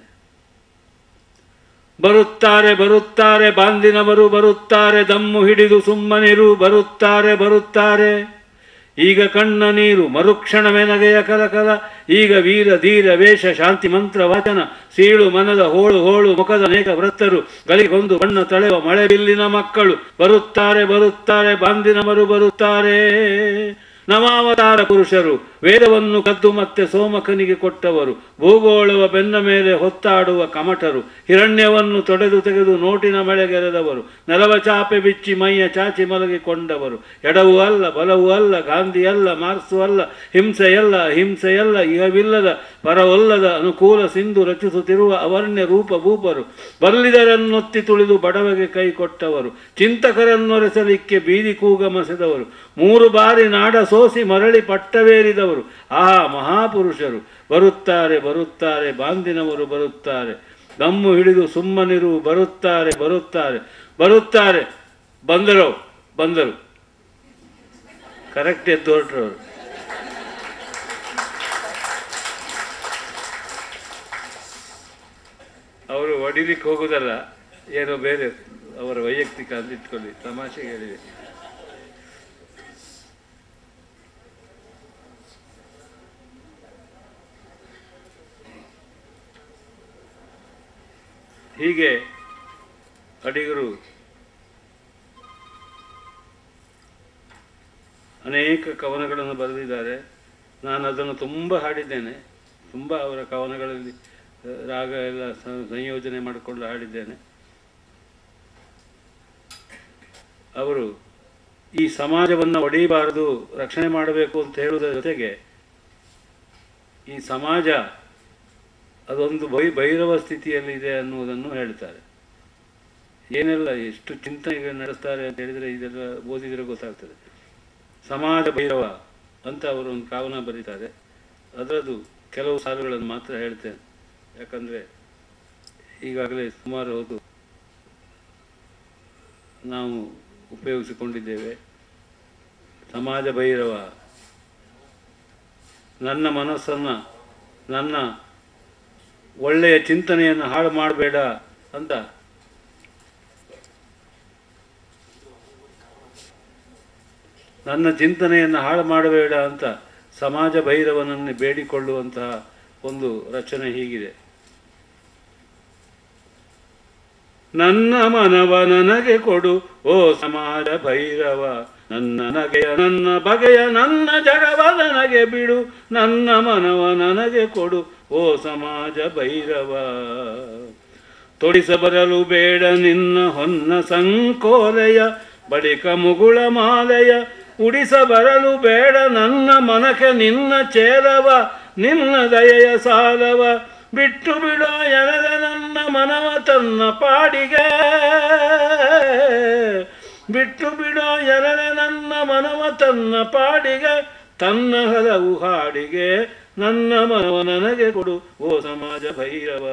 ಬರುತ್ತಾರೆ ಬರುತ್ತಾರೆ ಬಾಂದಿನವರು ಬರುತ್ತಾರೆ ದಮ್ಮು ಹಿಡಿದು ಸುಮ್ಮನಿರು ಬರುತ್ತಾರೆ ಬರುತ್ತಾರೆ ಈಗ ಕಣ್ಣ ನೀರು ಮರುಕ್ಷಣವೇ ನಗೆಯ ಕಲಕಲ ಈಗ ವೀರ ಧೀರ ವೇಷ ಶಾಂತಿ ಮಂತ್ರ ವಾಚನ ಸೀಳು ಮನದ ಹೋಳು ಹೋಳು ಮುಖದ ಅನೇಕ ವೃತ್ತರು ಗಲಿಗೊಂದು ಬಣ್ಣ ತಳೆವ ಮಳೆ ಬಿಲ್ಲಿನ ಮಕ್ಕಳು ಬರುತ್ತಾರೆ ಬರುತ್ತಾರೆ ಬಾಂದಿನವರು ಬರುತ್ತಾರೆ ನವಾವತಾರ ಪುರುಷರು ವೇದವನ್ನು ಕದ್ದು ಮತ್ತೆ ಸೋಮಕನಿಗೆ ಕೊಟ್ಟವರು ಭೂಗೋಳವ ಬೆನ್ನ ಮೇಲೆ ಹೊತ್ತಾಡುವ ಕಮಟರು ಹಿರಣ್ಯವನ್ನು ತೊಡೆದು ತೆಗೆದು ನೋಟಿನ ಮಳೆಗೆರೆದವರು ನೆಲವ ಚಾಪೆ ಬಿಚ್ಚಿ ಮೈಯ ಚಾಚಿ ಮಲಗಿಕೊಂಡವರು ಎಡವೂ ಅಲ್ಲ ಬಲವೂ ಅಲ್ಲ ಗಾಂಧಿ ಅಲ್ಲ ಮಾರ್ಕ್ಸು ಅಲ್ಲ ಹಿಂಸೆಯಲ್ಲ ಹಿಂಸೆಯಲ್ಲ ಇಹವಿಲ್ಲದ ಪರವಲ್ಲದ ಅನುಕೂಲ ಸಿಂಧು ರಚಿಸುತ್ತಿರುವ ಅವರ್ಣ್ಯ ರೂಪ ಭೂಪರು ಬಲ್ಲಿದರನ್ನೊತ್ತಿ ತುಳಿದು ಬಡವಗೆ ಕೈ ಕೊಟ್ಟವರು ಚಿಂತಕರನ್ನೊರೆಸಲಿಕ್ಕೆ ಬೀದಿ ಕೂಗ ಮಸೆದವರು ಮೂರು ಬಾರಿ ನಾಡ ಸೋಸಿ ಮರಳಿ ಪಟ್ಟವೇರಿದವರು ಆ ಮಹಾಪುರುಷರು ಬರುತ್ತಾರೆ ಬರುತ್ತಾರೆ ಬಾಂದಿನವರು ಬರುತ್ತಾರೆ ಗಮ್ಮು ಹಿಡಿದು ಸುಮ್ಮನಿರು ಬರುತ್ತಾರೆ ಬರುತ್ತಾರೆ ಬರುತ್ತಾರೆ ಬಂದರು ಬಂದರು ಕರೆಕ್ಟ್ ಎದ್ದು ಹೊರಟ್ರವರು ಅವರು ಹೊಡಿಲಿಕ್ಕೆ ಹೋಗುದಲ್ಲ ಏನೋ ಬೇರೆ ಅವರ ವೈಯಕ್ತಿಕ ಅಂದಿಟ್ಕೊಳ್ಳಿ ತಮಾಷೆಗೆ ಹೇಳಿದೆ ಹೀಗೆ ಅಡಿಗರು ಅನೇಕ ಕವನಗಳನ್ನು ಬರೆದಿದ್ದಾರೆ ನಾನು ಅದನ್ನು ತುಂಬ ಹಾಡಿದ್ದೇನೆ ತುಂಬ ಅವರ ಕವನಗಳಲ್ಲಿ ಆ, ರಾಗ ಎಲ್ಲ ಸ- ಸಂಯೋಜನೆ ಮಾಡಿಕೊಂಡು ಹಾಡಿದ್ದೇನೆ ಅವರು ಈ ಸಮಾಜವನ್ನು ಒಡೆಯಬಾರದು ರಕ್ಷಣೆ ಮಾಡಬೇಕು ಅಂತ ಹೇಳುವುದರ ಜೊತೆಗೆ ಈ ಸಮಾಜ ಅದೊಂದು ಬೈ ಭೈರವ ಸ್ಥಿತಿಯಲ್ಲಿದೆ ಅನ್ನುವುದನ್ನು ಹೇಳ್ತಾರೆ ಏನೆಲ್ಲ ಎಷ್ಟು ಚಿಂತನೆಗಳು ನಡೆಸ್ತಾರೆ ಅಂತ ಹೇಳಿದರೆ ಇದೆಲ್ಲ ಓದಿದರೆ ಗೊತ್ತಾಗ್ತದೆ ಸಮಾಜ ಭೈರವ ಅಂತ ಅವರು ಒಂದು ಕಾವನ ಬರೀತಾರೆ ಅದರದ್ದು ಕೆಲವು ಸಾಲುಗಳನ್ನು ಮಾತ್ರ ಹೇಳ್ತೇನೆ ಯಾಕಂದರೆ ಈಗಾಗಲೇ ಸುಮಾರು ಹೊತ್ತು ನಾವು ಉಪಯೋಗಿಸಿಕೊಂಡಿದ್ದೇವೆ ಸಮಾಜ ಭೈರವ ನನ್ನ ಮನಸ್ಸನ್ನು ನನ್ನ ಒಳ್ಳೆಯ ಚಿಂತನೆಯನ್ನು ಹಾಳು ಮಾಡಬೇಡ ಅಂತ ನನ್ನ ಚಿಂತನೆಯನ್ನು ಹಾಳು ಮಾಡಬೇಡ ಅಂತ ಸಮಾಜ ಭೈರವನನ್ನು ಬೇಡಿಕೊಳ್ಳುವಂತಹ ಒಂದು ರಚನೆ ಹೀಗಿದೆ ನನ್ನ ಮನವ ನನಗೆ ಕೊಡು ಓ ಸಮಾಜ ಭೈರವ ನನ್ನ ನಗೆಯ ನನ್ನ ಬಗೆಯ ನನ್ನ ಜಗವ ನನಗೆ ಬಿಡು ನನ್ನ ಮನವ ನನಗೆ ಕೊಡು ಓ ಸಮಾಜ ಭೈರವ ತೊಡಿಸ ಬರಲು ಬೇಡ ನಿನ್ನ ಹೊನ್ನ ಸಂಕೋಲೆಯ ಬಳಿಕ ಮುಗುಳ ಮಾಲೆಯ ಉಡಿಸ ಬರಲು ಬೇಡ ನನ್ನ ಮನಕ್ಕೆ ನಿನ್ನ ಚೇಲವ ನಿನ್ನ ದಯೆಯ ಸಾಲವ ಬಿಟ್ಟು ಬಿಡೋ ಎಳೆದ ನನ್ನ ಮನವ ತನ್ನ ಪಾಡಿಗೆ ಬಿಟ್ಟು ಬಿಡೋ ಎಳೆದ ನನ್ನ ಮನವ ತನ್ನ ಪಾಡಿಗೆ ತನ್ನ ಹಲವು ಹಾಡಿಗೆ ನನ್ನ ಮನವ ನನಗೆ ಕೊಡು ಓ ಸಮಾಜ ಭೈರವ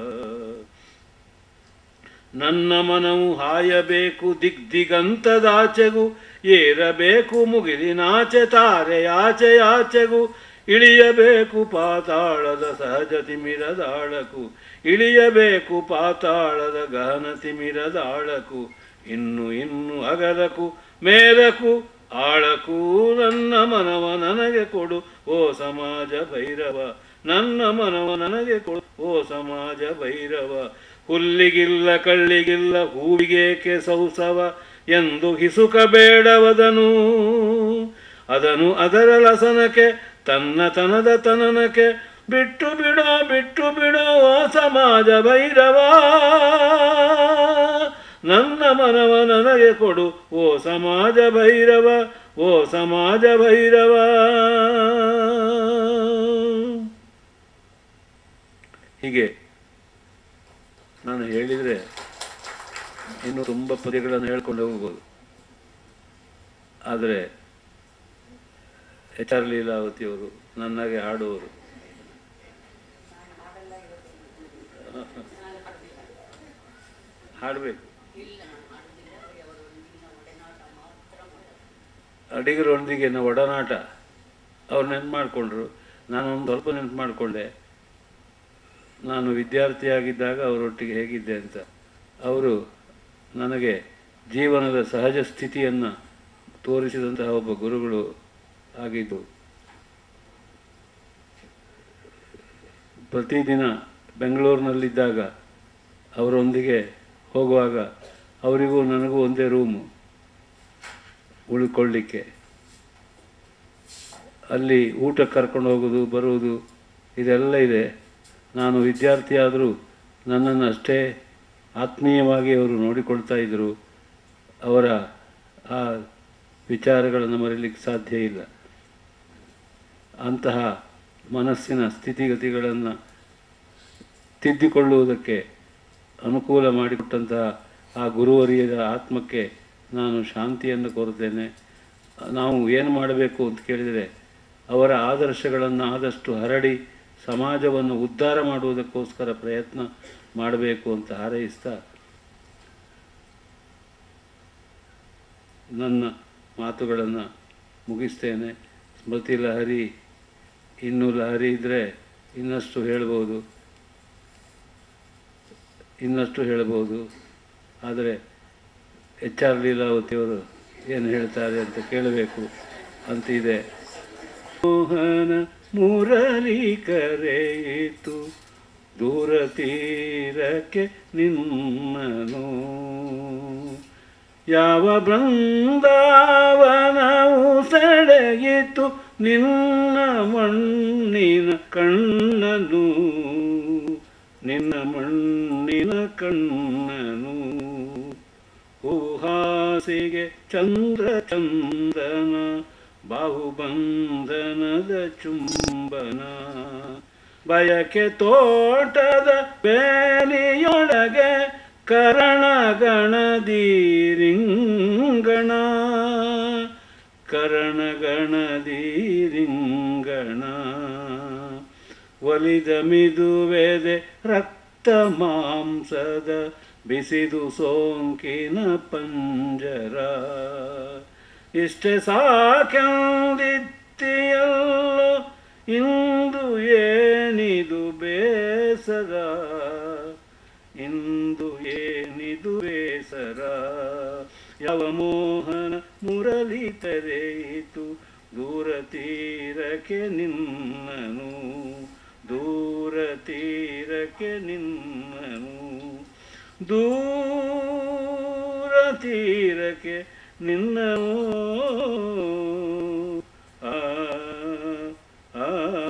ನನ್ನ ಮನವು ಹಾಯಬೇಕು ದಿಗ್ದಿಗಂತದಾಚೆಗೂ ಏರಬೇಕು ಮುಗಿಲಿನಾಚೆ ತಾರೆಯಾಚೆ ಆಚೆಗೂ ಇಳಿಯಬೇಕು ಪಾತಾಳದ ಸಹಜ ತಿಮಿರದಾಳಕು ಇಳಿಯಬೇಕು ಪಾತಾಳದ ಗಹನ ತಿಮಿರದಾಳಕು ಇನ್ನು ಇನ್ನು ಅಗಲಕು ಮೇಲಕು ಆಳಕು ನನ್ನ ಮನವ ನನಗೆ ಕೊಡು ಓ ಸಮಾಜ ಭೈರವ ನನ್ನ ಮನವ ನನಗೆ ಕೊಡು ಓ ಸಮಾಜ ಭೈರವ ಹುಲ್ಲಿಗಿಲ್ಲ ಕಳ್ಳಿಗಿಲ್ಲ ಹೂವಿಗೇಕೆ ಸೌಸವ ಎಂದು ಹಿಸುಕ ಬೇಡವದನು ಅದನು ಅದರ ಲಸನಕ್ಕೆ ತನ್ನ ತನದ ತನನಕ್ಕೆ ಬಿಟ್ಟು ಬಿಡೋ ಬಿಟ್ಟು ಬಿಡೋ ಓ ಸಮಾಜ ಭೈರವ ನನ್ನ ಮನವ ನನಗೆ ಕೊಡು ಓ ಸಮಾಜ ಭೈರವ ಓ ಸಮಾಜ ಭೈರವ ಹೀಗೆ ನಾನು ಹೇಳಿದರೆ ಇನ್ನು ತುಂಬ ಪದ್ಯಗಳನ್ನು ಹೇಳ್ಕೊಂಡು ಹೋಗ್ಬೋದು ಆದರೆ ಎಚ್ ಆರ್ ಲೀಲಾವತಿಯವರು ನನ್ನಾಗೆ ಹಾಡುವವರು ಹಾಡಬೇಕು ಅಡಿಗರೊಂದಿಗೆ ನಾವು ಒಡನಾಟ ಅವ್ರು ನೆನ್ಪು ಮಾಡಿಕೊಂಡ್ರು ನಾನು ಒಂದು ಸ್ವಲ್ಪ ನೆನ್ಪು ಮಾಡಿಕೊಂಡೆ ನಾನು ವಿದ್ಯಾರ್ಥಿಯಾಗಿದ್ದಾಗ ಅವರೊಟ್ಟಿಗೆ ಹೇಗಿದ್ದೆ ಅಂತ ಅವರು ನನಗೆ ಜೀವನದ ಸಹಜ ಸ್ಥಿತಿಯನ್ನು ತೋರಿಸಿದಂತಹ ಒಬ್ಬ ಗುರುಗಳು ಆಗಿದ್ದು ಪ್ರತಿದಿನ ಬೆಂಗಳೂರಿನಲ್ಲಿದ್ದಾಗ ಅವರೊಂದಿಗೆ ಹೋಗುವಾಗ ಅವರಿಗೂ ನನಗೂ ಒಂದೇ ರೂಮು ಉಳ್ಕೊಳ್ಳಿಕ್ಕೆ ಅಲ್ಲಿ ಊಟಕ್ಕೆ ಕರ್ಕೊಂಡು ಹೋಗೋದು ಬರುವುದು ಇದೆಲ್ಲ ಇದೆ ನಾನು ವಿದ್ಯಾರ್ಥಿ ಆದರೂ ನನ್ನನ್ನು ಅಷ್ಟೇ ಆತ್ಮೀಯವಾಗಿ ಅವರು ನೋಡಿಕೊಳ್ತಾ ಇದ್ದರು ಅವರ ಆ ವಿಚಾರಗಳನ್ನು ಮರೀಲಿಕ್ಕೆ ಸಾಧ್ಯ ಇಲ್ಲ ಅಂತಹ ಮನಸ್ಸಿನ ಸ್ಥಿತಿಗತಿಗಳನ್ನು ತಿದ್ದಿಕೊಳ್ಳುವುದಕ್ಕೆ ಅನುಕೂಲ ಮಾಡಿಕೊಟ್ಟಂತಹ ಆ ಗುರುವರಿಯದ ಆತ್ಮಕ್ಕೆ ನಾನು ಶಾಂತಿಯನ್ನು ಕೋರುತ್ತೇನೆ ನಾವು ಏನು ಮಾಡಬೇಕು ಅಂತ ಕೇಳಿದರೆ ಅವರ ಆದರ್ಶಗಳನ್ನು ಆದಷ್ಟು ಹರಡಿ ಸಮಾಜವನ್ನು ಉದ್ಧಾರ ಮಾಡುವುದಕ್ಕೋಸ್ಕರ ಪ್ರಯತ್ನ ಮಾಡಬೇಕು ಅಂತ ಹಾರೈಸ್ತಾ ನನ್ನ ಮಾತುಗಳನ್ನು ಮುಗಿಸ್ತೇನೆ ಸ್ಮೃತಿ ಲಹರಿ ಇನ್ನೂ ಲಹರಿ ಇದ್ದರೆ ಇನ್ನಷ್ಟು ಹೇಳ್ಬೋದು ಇನ್ನಷ್ಟು ಹೇಳ್ಬೋದು ಆದರೆ ಎಚ್ ಆರ್ ಲೀಲಾವತಿಯವರು ಏನು ಹೇಳ್ತಾರೆ ಅಂತ ಕೇಳಬೇಕು ಅಂತ ಇದೆ ಮೋಹನ ಮುರಳಿ ಕರೆಯಿತು ದೂರ ತೀರಕ್ಕೆ ನಿನ್ನನು ಯಾವ ಬೃಂದಾವನವು ಸೆಳೆಯಿತು ನಿನ್ನ ಮಣ್ಣಿನ ಕಣ್ಣನು ನಿನ್ನ ಮಣ್ಣಿನ ಕಣ್ಣನು ಹೂಹಾಸಿಗೆ ಚಂದ್ರ ಚಂದನ ಬಾಹುಬಂಧನದ ಚುಂಬನ ಬಯಕೆ ತೋಟದ ಬೇಲಿಯೊಳಗೆ ಕರಣಗಣದಿ ರಿಂಗಣ ಕರಣಗಣದಿ ರಿಂಗಣ ಒಲಿದ ಮಿದುವೆದೆ ರಕ್ತ ಮಾಂಸದ ಬಿಸಿದು ಸೋಂಕಿನ ಪಂಜರ ಇಷ್ಟೇ ಸಾಕೆಂದಿತ್ತಿಯಲ್ಲೋ ಇಂದು ಏನಿದು ಬೇಸರ ಇಂದು ಏನಿದು ಬೇಸರ ಯಾವ ಮೋಹನ ಮುರಳಿ ತೆರೆಯಿತು ದೂರ ತೀರಕ್ಕೆ ನಿನ್ನನು ದೂರ ತೀರಕ್ಕೆ ನಿನ್ನನು ದೂರ ತೀರಕ್ಕೆ ನಿನ್ನನು ಆ ಆ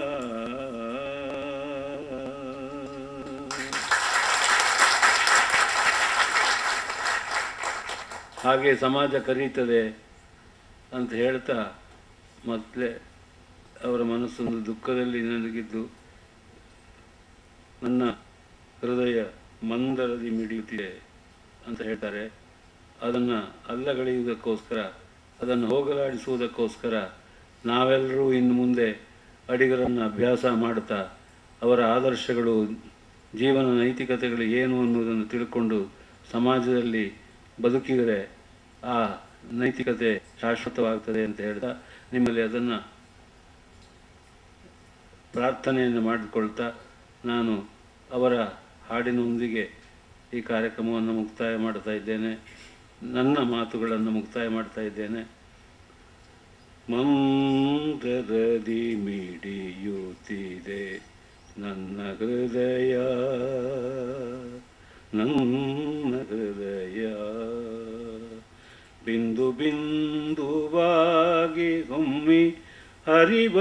ಹಾಗೆ ಸಮಾಜ ಕರೀತದೆ ಅಂತ ಹೇಳ್ತಾ ಮೊದಲೇ ಅವರ ಮನಸ್ಸೊಂದು ದುಃಖದಲ್ಲಿ ನಲಗಿದ್ದು ನನ್ನ ಹೃದಯ ಮಂದರದಿ ಮಿಡಿಯುತ್ತಿದೆ ಅಂತ ಹೇಳ್ತಾರೆ ಅದನ್ನು ಅಲ್ಲಗಳೆಯುವುದಕ್ಕೋಸ್ಕರ ಅದನ್ನು ಹೋಗಲಾಡಿಸುವುದಕ್ಕೋಸ್ಕರ ನಾವೆಲ್ಲರೂ ಇನ್ನು ಮುಂದೆ ಅಡಿಗರನ್ನು ಅಭ್ಯಾಸ ಮಾಡ್ತಾ ಅವರ ಆದರ್ಶಗಳು ಜೀವನ ನೈತಿಕತೆಗಳು ಏನು ಅನ್ನೋದನ್ನು ತಿಳ್ಕೊಂಡು ಸಮಾಜದಲ್ಲಿ ಬದುಕಿದರೆ ಆ ನೈತಿಕತೆ ಶಾಶ್ವತವಾಗ್ತದೆ ಅಂತ ಹೇಳ್ತಾ ನಿಮ್ಮಲ್ಲಿ ಅದನ್ನು ಪ್ರಾರ್ಥನೆಯನ್ನು ಮಾಡಿಕೊಳ್ತಾ ನಾನು ಅವರ ಹಾಡಿನೊಂದಿಗೆ ಈ ಕಾರ್ಯಕ್ರಮವನ್ನು ಮುಕ್ತಾಯ ಮಾಡ್ತಾ ಇದ್ದೇನೆ ನನ್ನ ಮಾತುಗಳನ್ನು ಮುಕ್ತಾಯ ಮಾಡ್ತಾ ಇದ್ದೇನೆ ಮಂದರದಿ ಮಿಡಿಯುತ್ತಿದೆ ನನ್ನ ಹೃದಯ ನನ್ನ ಹೃದಯ ಬಿಂದು ಬಿಂದುವಾಗಿ ಹೊಮ್ಮಿ ಹರಿವ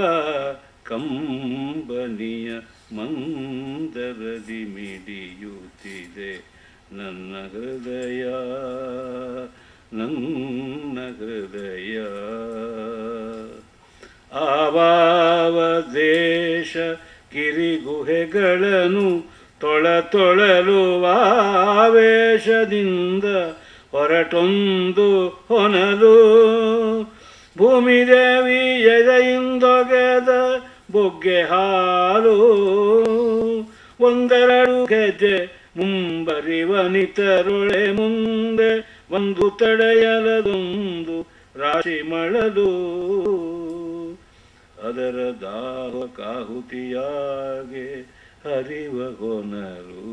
ಕಂಬನಿಯ ಮಂದರದಿ ಮಿಡಿಯುತ್ತಿದೆ ನನ್ನ ಹೃದಯ ನನ್ನ ಹೃದಯ ಆವಾವ ದೇಶ ಗಿರಿಗುಹೆಗಳನ್ನು ತೊಳ ತೊಳಲು ಆವೇಶದಿಂದ ಹೊರಟೊಂದು ಹೊನಲು ಭೂಮಿದೇವಿ ಎದೆಯಿಂದೊಗೆದ ಬೊಗ್ಗೆ ಹಾಲು ಒಂದೆರಡು ಹೆಜ್ಜೆ ಮುಂಬರಿವನಿತರೊಳೆ ಮುಂದೆ ಒಂದು ತಡೆಯಲದೊಂದು ರಾಶಿ ಮಳಲು ಅದರ ದಾಹ ಕಾಹುತಿಯಾಗೆ ಹರಿವ ಕೊನರು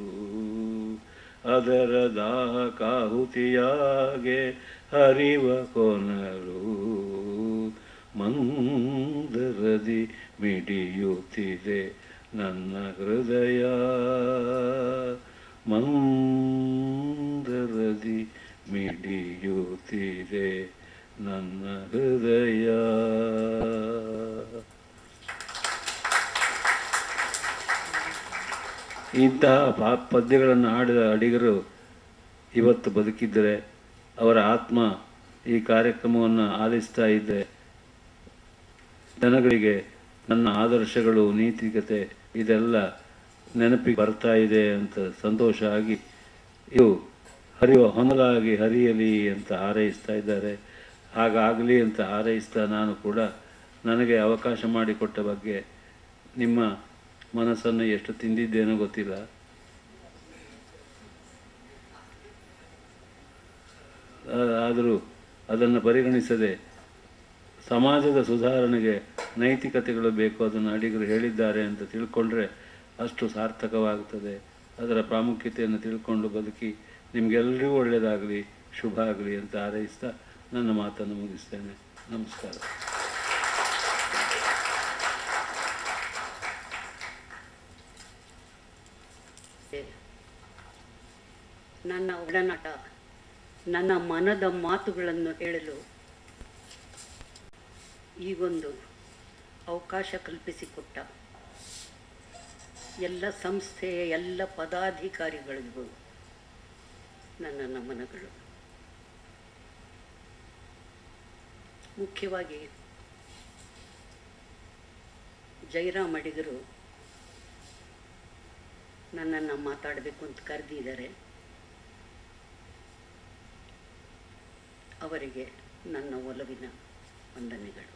ಅದರ ದಾಹ ಕಾಹುತಿಯಾಗೆ ಹರಿವ ಕೊನರು ಮಂದರದಿ ಮಿಡಿಯುತ್ತಿದೆ ನನ್ನ ಹೃದಯ ಮಂದರದಿ ಮಿಡಿಯುತ್ತಿದೆ ನನ್ನ ಹೃದಯ ಇಂತಹ ಪಾ- ಪದ್ಯಗಳನ್ನು ಹಾಡಿದ ಅಡಿಗರು ಇವತ್ತು ಬದುಕಿದ್ದರೆ ಅವರ ಆತ್ಮ ಈ ಕಾರ್ಯಕ್ರಮವನ್ನು ಆಲಿಸ್ತಾ ಇದ್ದರೆ ಜನಗಳಿಗೆ ನನ್ನ ಆದರ್ಶಗಳು ನೀತಿಕತೆ ಇದೆಲ್ಲ ನೆನಪಿಗೆ ಬರ್ತಾ ಇದೆ ಅಂತ ಸಂತೋಷ ಆಗಿ ಇದು ಹರಿಯುವ ಹೊನಲಾಗಿ ಹರಿಯಲಿ ಅಂತ ಹಾರೈಸ್ತಾ ಇದ್ದಾರೆ ಹಾಗಾಗಲಿ ಅಂತ ಹಾರೈಸ್ತಾ ನಾನು ಕೂಡ ನನಗೆ ಅವಕಾಶ ಮಾಡಿಕೊಟ್ಟ ಬಗ್ಗೆ ನಿಮ್ಮ ಮನಸ್ಸನ್ನು ಎಷ್ಟು ತಿಂದಿದ್ದೇನೋ ಗೊತ್ತಿಲ್ಲ ಆ- ಆದರೂ ಅದನ್ನು ಪರಿಗಣಿಸದೆ ಸಮಾಜದ ಸುಧಾರಣೆಗೆ ನೈತಿಕತೆಗಳು ಬೇಕು ಅದನ್ನು ಅಡಿಗರು ಹೇಳಿದ್ದಾರೆ ಅಂತ ತಿಳ್ಕೊಂಡ್ರೆ ಅಷ್ಟು ಸಾರ್ಥಕವಾಗುತ್ತದೆ ಅದರ ಪ್ರಾಮುಖ್ಯತೆಯನ್ನು ತಿಳ್ಕೊಂಡು ಬದುಕಿ ನಿಮಗೆಲ್ಲರಿಗೂ ಒಳ್ಳೆಯದಾಗಲಿ ಶುಭ ಆಗಲಿ ಅಂತ ಹಾರೈಸ್ತಾ ನನ್ನ ಮಾತನ್ನು ಮುಗಿಸ್ತೇನೆ ನಮಸ್ಕಾರ ನನ್ನ ಒಡನಾಟ ನನ್ನ ಮನದ ಮಾತುಗಳನ್ನು ಹೇಳಲು ಈಗೊಂದು ಅವಕಾಶ ಕಲ್ಪಿಸಿಕೊಟ್ಟ ಎಲ್ಲ ಸಂಸ್ಥೆಯ ಎಲ್ಲ ಪದಾಧಿಕಾರಿಗಳಿಗೂ ನನ್ನ ನಮನಗಳು ಮುಖ್ಯವಾಗಿ ಜಯರಾಮ್ ಅಡಿಗರು ನನ್ನನ್ನು ಮಾತಾಡಬೇಕು ಅಂತ ಕರೆದಿದ್ದಾರೆ ಅವರಿಗೆ ನನ್ನ ಒಲವಿನ ವಂದನೆಗಳು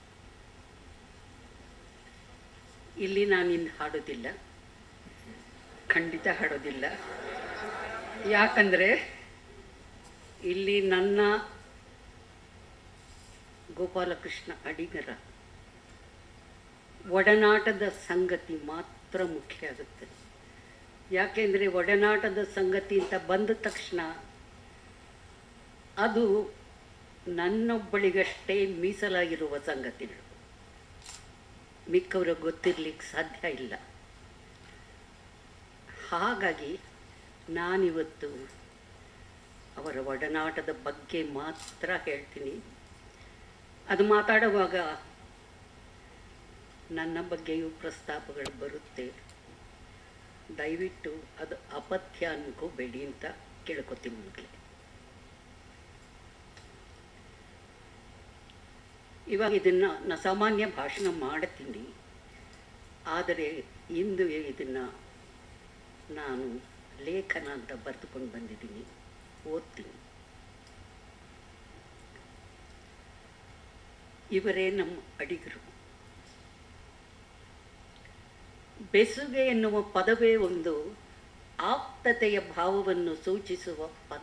ಇಲ್ಲಿ ನಾನಿಂದು ಹಾಡೋದಿಲ್ಲ ಖಂಡಿತ ಹಾಡೋದಿಲ್ಲ ಯಾಕಂದರೆ ಇಲ್ಲಿ ನನ್ನ ಗೋಪಾಲಕೃಷ್ಣ ಅಡಿಗರ ಒಡನಾಟದ ಸಂಗತಿ ಮಾತ್ರ ಮುಖ್ಯ ಆಗುತ್ತೆ ಯಾಕೆಂದರೆ ಒಡನಾಟದ ಸಂಗತಿ ಅಂತ ಬಂದ ತಕ್ಷಣ ಅದು ನನ್ನೊಬ್ಬಳಿಗಷ್ಟೇ ಮೀಸಲಾಗಿರುವ ಸಂಗತಿಗಳು ಮಿಕ್ಕವ್ರಿಗೆ ಗೊತ್ತಿರ್ಲಿಕ್ಕೆ ಸಾಧ್ಯ ಇಲ್ಲ ಹಾಗಾಗಿ ನಾನಿವತ್ತು ಅವರ ಒಡನಾಟದ ಬಗ್ಗೆ ಮಾತ್ರ ಹೇಳ್ತೀನಿ ಅದು ಮಾತಾಡುವಾಗ ನನ್ನ ಬಗ್ಗೆಯೂ ಪ್ರಸ್ತಾಪಗಳು ಬರುತ್ತೆ ದಯವಿಟ್ಟು ಅದು ಅಪಥ್ಯ ಅನ್ಕೋಬೇಡಿ ಅಂತ ಕೇಳ್ಕೊತೀನಿ ಮೊದಲೇ ಇವಾಗ ಇದನ್ನು ನಾ ಸಾಮಾನ್ಯ ಭಾಷಣ ಮಾಡ್ತೀನಿ ಆದರೆ ಇಂದು ಇದನ್ನು ನಾನು ಲೇಖನ ಅಂತ ಬರೆದುಕೊಂಡು ಬಂದಿದ್ದೀನಿ ಓದ್ತೀನಿ ಇವರೇ ನಮ್ಮ ಅಡಿಗರು ಬೆಸುಗೆ ಎನ್ನುವ ಪದವೇ ಒಂದು ಆಪ್ತತೆಯ ಭಾವವನ್ನು ಸೂಚಿಸುವ ಪದ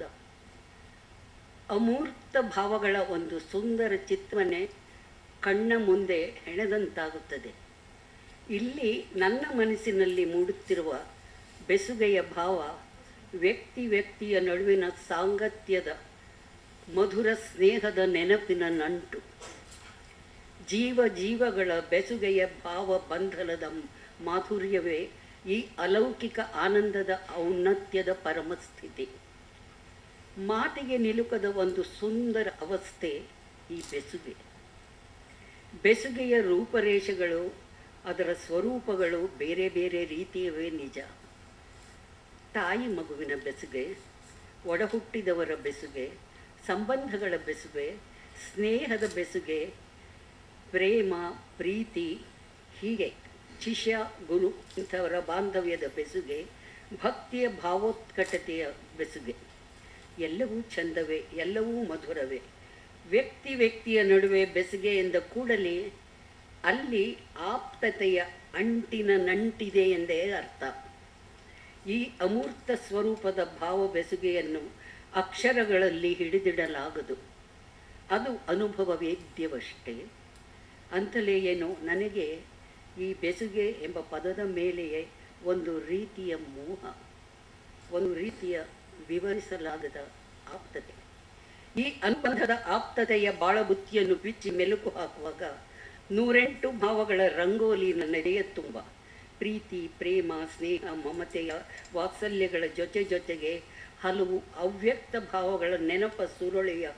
ಅಮೂರ್ತ ಭಾವಗಳ ಒಂದು ಸುಂದರ ಚಿತ್ರವನ್ನೇ ಕಣ್ಣ ಮುಂದೆ ಹೆಣೆದಂತಾಗುತ್ತದೆ ಇಲ್ಲಿ ನನ್ನ ಮನಸ್ಸಿನಲ್ಲಿ ಮೂಡುತ್ತಿರುವ ಬೆಸುಗೆಯ ಭಾವ ವ್ಯಕ್ತಿ ವ್ಯಕ್ತಿಯ ನಡುವಿನ ಸಾಂಗತ್ಯದ ಮಧುರ ಸ್ನೇಹದ ನೆನಪಿನ ನಂಟು ಜೀವ ಜೀವಗಳ ಬೆಸುಗೆಯ ಭಾವ ಬಂಧನದ ಮಾಧುರ್ಯವೇ ಈ ಅಲೌಕಿಕ ಆನಂದದ ಔನ್ನತ್ಯದ ಪರಮಸ್ಥಿತಿ ಮಾತಿಗೆ ನಿಲುಕದ ಒಂದು ಸುಂದರ ಅವಸ್ಥೆ ಈ ಬೆಸುಗೆ ಬೆಸುಗೆಯ ರೂಪರೇಷೆಗಳು ಅದರ ಸ್ವರೂಪಗಳು ಬೇರೆ ಬೇರೆ ರೀತಿಯವೇ ನಿಜ ತಾಯಿ ಮಗುವಿನ ಬೆಸುಗೆ ಒಡಹುಟ್ಟಿದವರ ಬೆಸುಗೆ ಸಂಬಂಧಗಳ ಬೆಸುಗೆ ಸ್ನೇಹದ ಬೆಸುಗೆ ಪ್ರೇಮ ಪ್ರೀತಿ ಹೀಗೆ ಶಿಷ್ಯ ಗುರು ಇಂಥವರ ಬಾಂಧವ್ಯದ ಬೆಸುಗೆ ಭಕ್ತಿಯ ಭಾವೋತ್ಕಟತೆಯ ಬೆಸುಗೆ ಎಲ್ಲವೂ ಚಂದವೇ ಎಲ್ಲವೂ ಮಧುರವೇ ವ್ಯಕ್ತಿ ವ್ಯಕ್ತಿಯ ನಡುವೆ ಬೆಸುಗೆ ಎಂದ ಕೂಡಲೇ ಅಲ್ಲಿ ಆಪ್ತತೆಯ ಅಂಟಿನ ನಂಟಿದೆ ಎಂದೇ ಅರ್ಥ ಈ ಅಮೂರ್ತ ಸ್ವರೂಪದ ಭಾವ ಬೆಸುಗೆಯನ್ನು ಅಕ್ಷರಗಳಲ್ಲಿ ಹಿಡಿದಿಡಲಾಗದು ಅದು ಅನುಭವ ವೇದ್ಯವಷ್ಟೇ ಅಂತಲೇ ಏನು ನನಗೆ ಈ ಬೆಸುಗೆ ಎಂಬ ಪದದ ಮೇಲೆಯೇ ಒಂದು ರೀತಿಯ ಮೋಹ ಒಂದು ರೀತಿಯ ವಿವರಿಸಲಾಗದ ಆಪ್ತತೆ ಈ ಅನುಬಂಧದ ಆಪ್ತತೆಯ ಬಾಳಬುತ್ತಿಯನ್ನು ಬಿಚ್ಚಿ ಮೆಲುಕು ಹಾಕುವಾಗ ನೂರೆಂಟು ಭಾವಗಳ ರಂಗೋಲಿ ನನ್ನ ಎದೆಯ ತುಂಬ ಪ್ರೀತಿ ಪ್ರೇಮ ಸ್ನೇಹ ಮಮತೆಯ ವಾತ್ಸಲ್ಯಗಳ ಜೊತೆ ಜೊತೆಗೆ ಹಲವು ಅವ್ಯಕ್ತ ಭಾವಗಳ ನೆನಪ ಸುರುಳೆಯ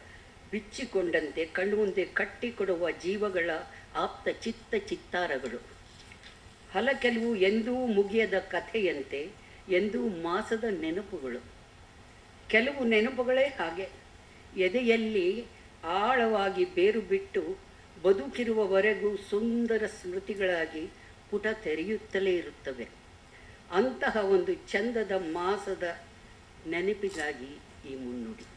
ಬಿಚ್ಚಿಕೊಂಡಂತೆ ಕಣ್ಮುಂದೆ ಕಟ್ಟಿಕೊಡುವ ಜೀವಗಳ ಆಪ್ತ ಚಿತ್ತ ಚಿತ್ತಾರಗಳು ಹಲ ಕೆಲವು ಎಂದೂ ಮುಗಿಯದ ಕಥೆಯಂತೆ ಎಂದೂ ಮಾಸದ ನೆನಪುಗಳು ಕೆಲವು ನೆನಪುಗಳೇ ಹಾಗೆ ಎದೆಯಲ್ಲಿ ಆಳವಾಗಿ ಬೇರು ಬಿಟ್ಟು ಬದುಕಿರುವವರೆಗೂ ಸುಂದರ ಸ್ಮೃತಿಗಳಾಗಿ ಪುಟ ತೆರೆಯುತ್ತಲೇ ಇರುತ್ತವೆ ಅಂತಹ ಒಂದು ಚಂದದ ಮಾಸದ ನೆನಪಿಗಾಗಿ ಈ ಮುನ್ನುಡಿ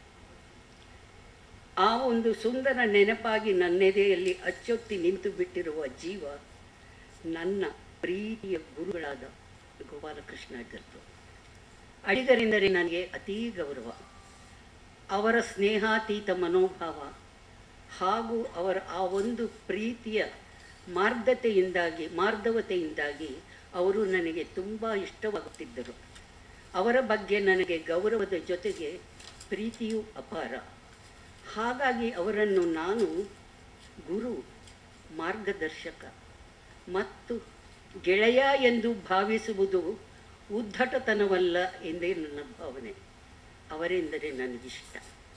ಆ ಒಂದು ಸುಂದರ ನೆನಪಾಗಿ ನನ್ನೆದೆಯಲ್ಲಿ ಅಚ್ಚೊತ್ತಿ ನಿಂತು ಬಿಟ್ಟಿರುವ ಜೀವ ನನ್ನ ಪ್ರೀತಿಯ ಗುರುಗಳಾದ ಗೋಪಾಲಕೃಷ್ಣಾಚಾರ್ಯರು ಅಡಿಗರೆಂದರೆ ನನಗೆ ಅತೀ ಗೌರವ ಅವರ ಸ್ನೇಹಾತೀತ ಮನೋಭಾವ ಹಾಗೂ ಅವರ ಆ ಒಂದು ಪ್ರೀತಿಯ ಮಾರ್ಧತೆಯಿಂದಾಗಿ ಮಾರ್ಧವತೆಯಿಂದಾಗಿ ಅವರು ನನಗೆ ತುಂಬ ಇಷ್ಟವಾಗುತ್ತಿದ್ದರು ಅವರ ಬಗ್ಗೆ ನನಗೆ ಗೌರವದ ಜೊತೆಗೆ ಪ್ರೀತಿಯೂ ಅಪಾರ ಹಾಗಾಗಿ ಅವರನ್ನು ನಾನು ಗುರು ಮಾರ್ಗದರ್ಶಕ ಮತ್ತು ಗೆಳೆಯ ಎಂದು ಭಾವಿಸುವುದು ಉದ್ದಟತನವಲ್ಲ ಎಂದೇ ನನ್ನ ಭಾವನೆ ಅವರೆಂದರೆ ನನಗಿಷ್ಟ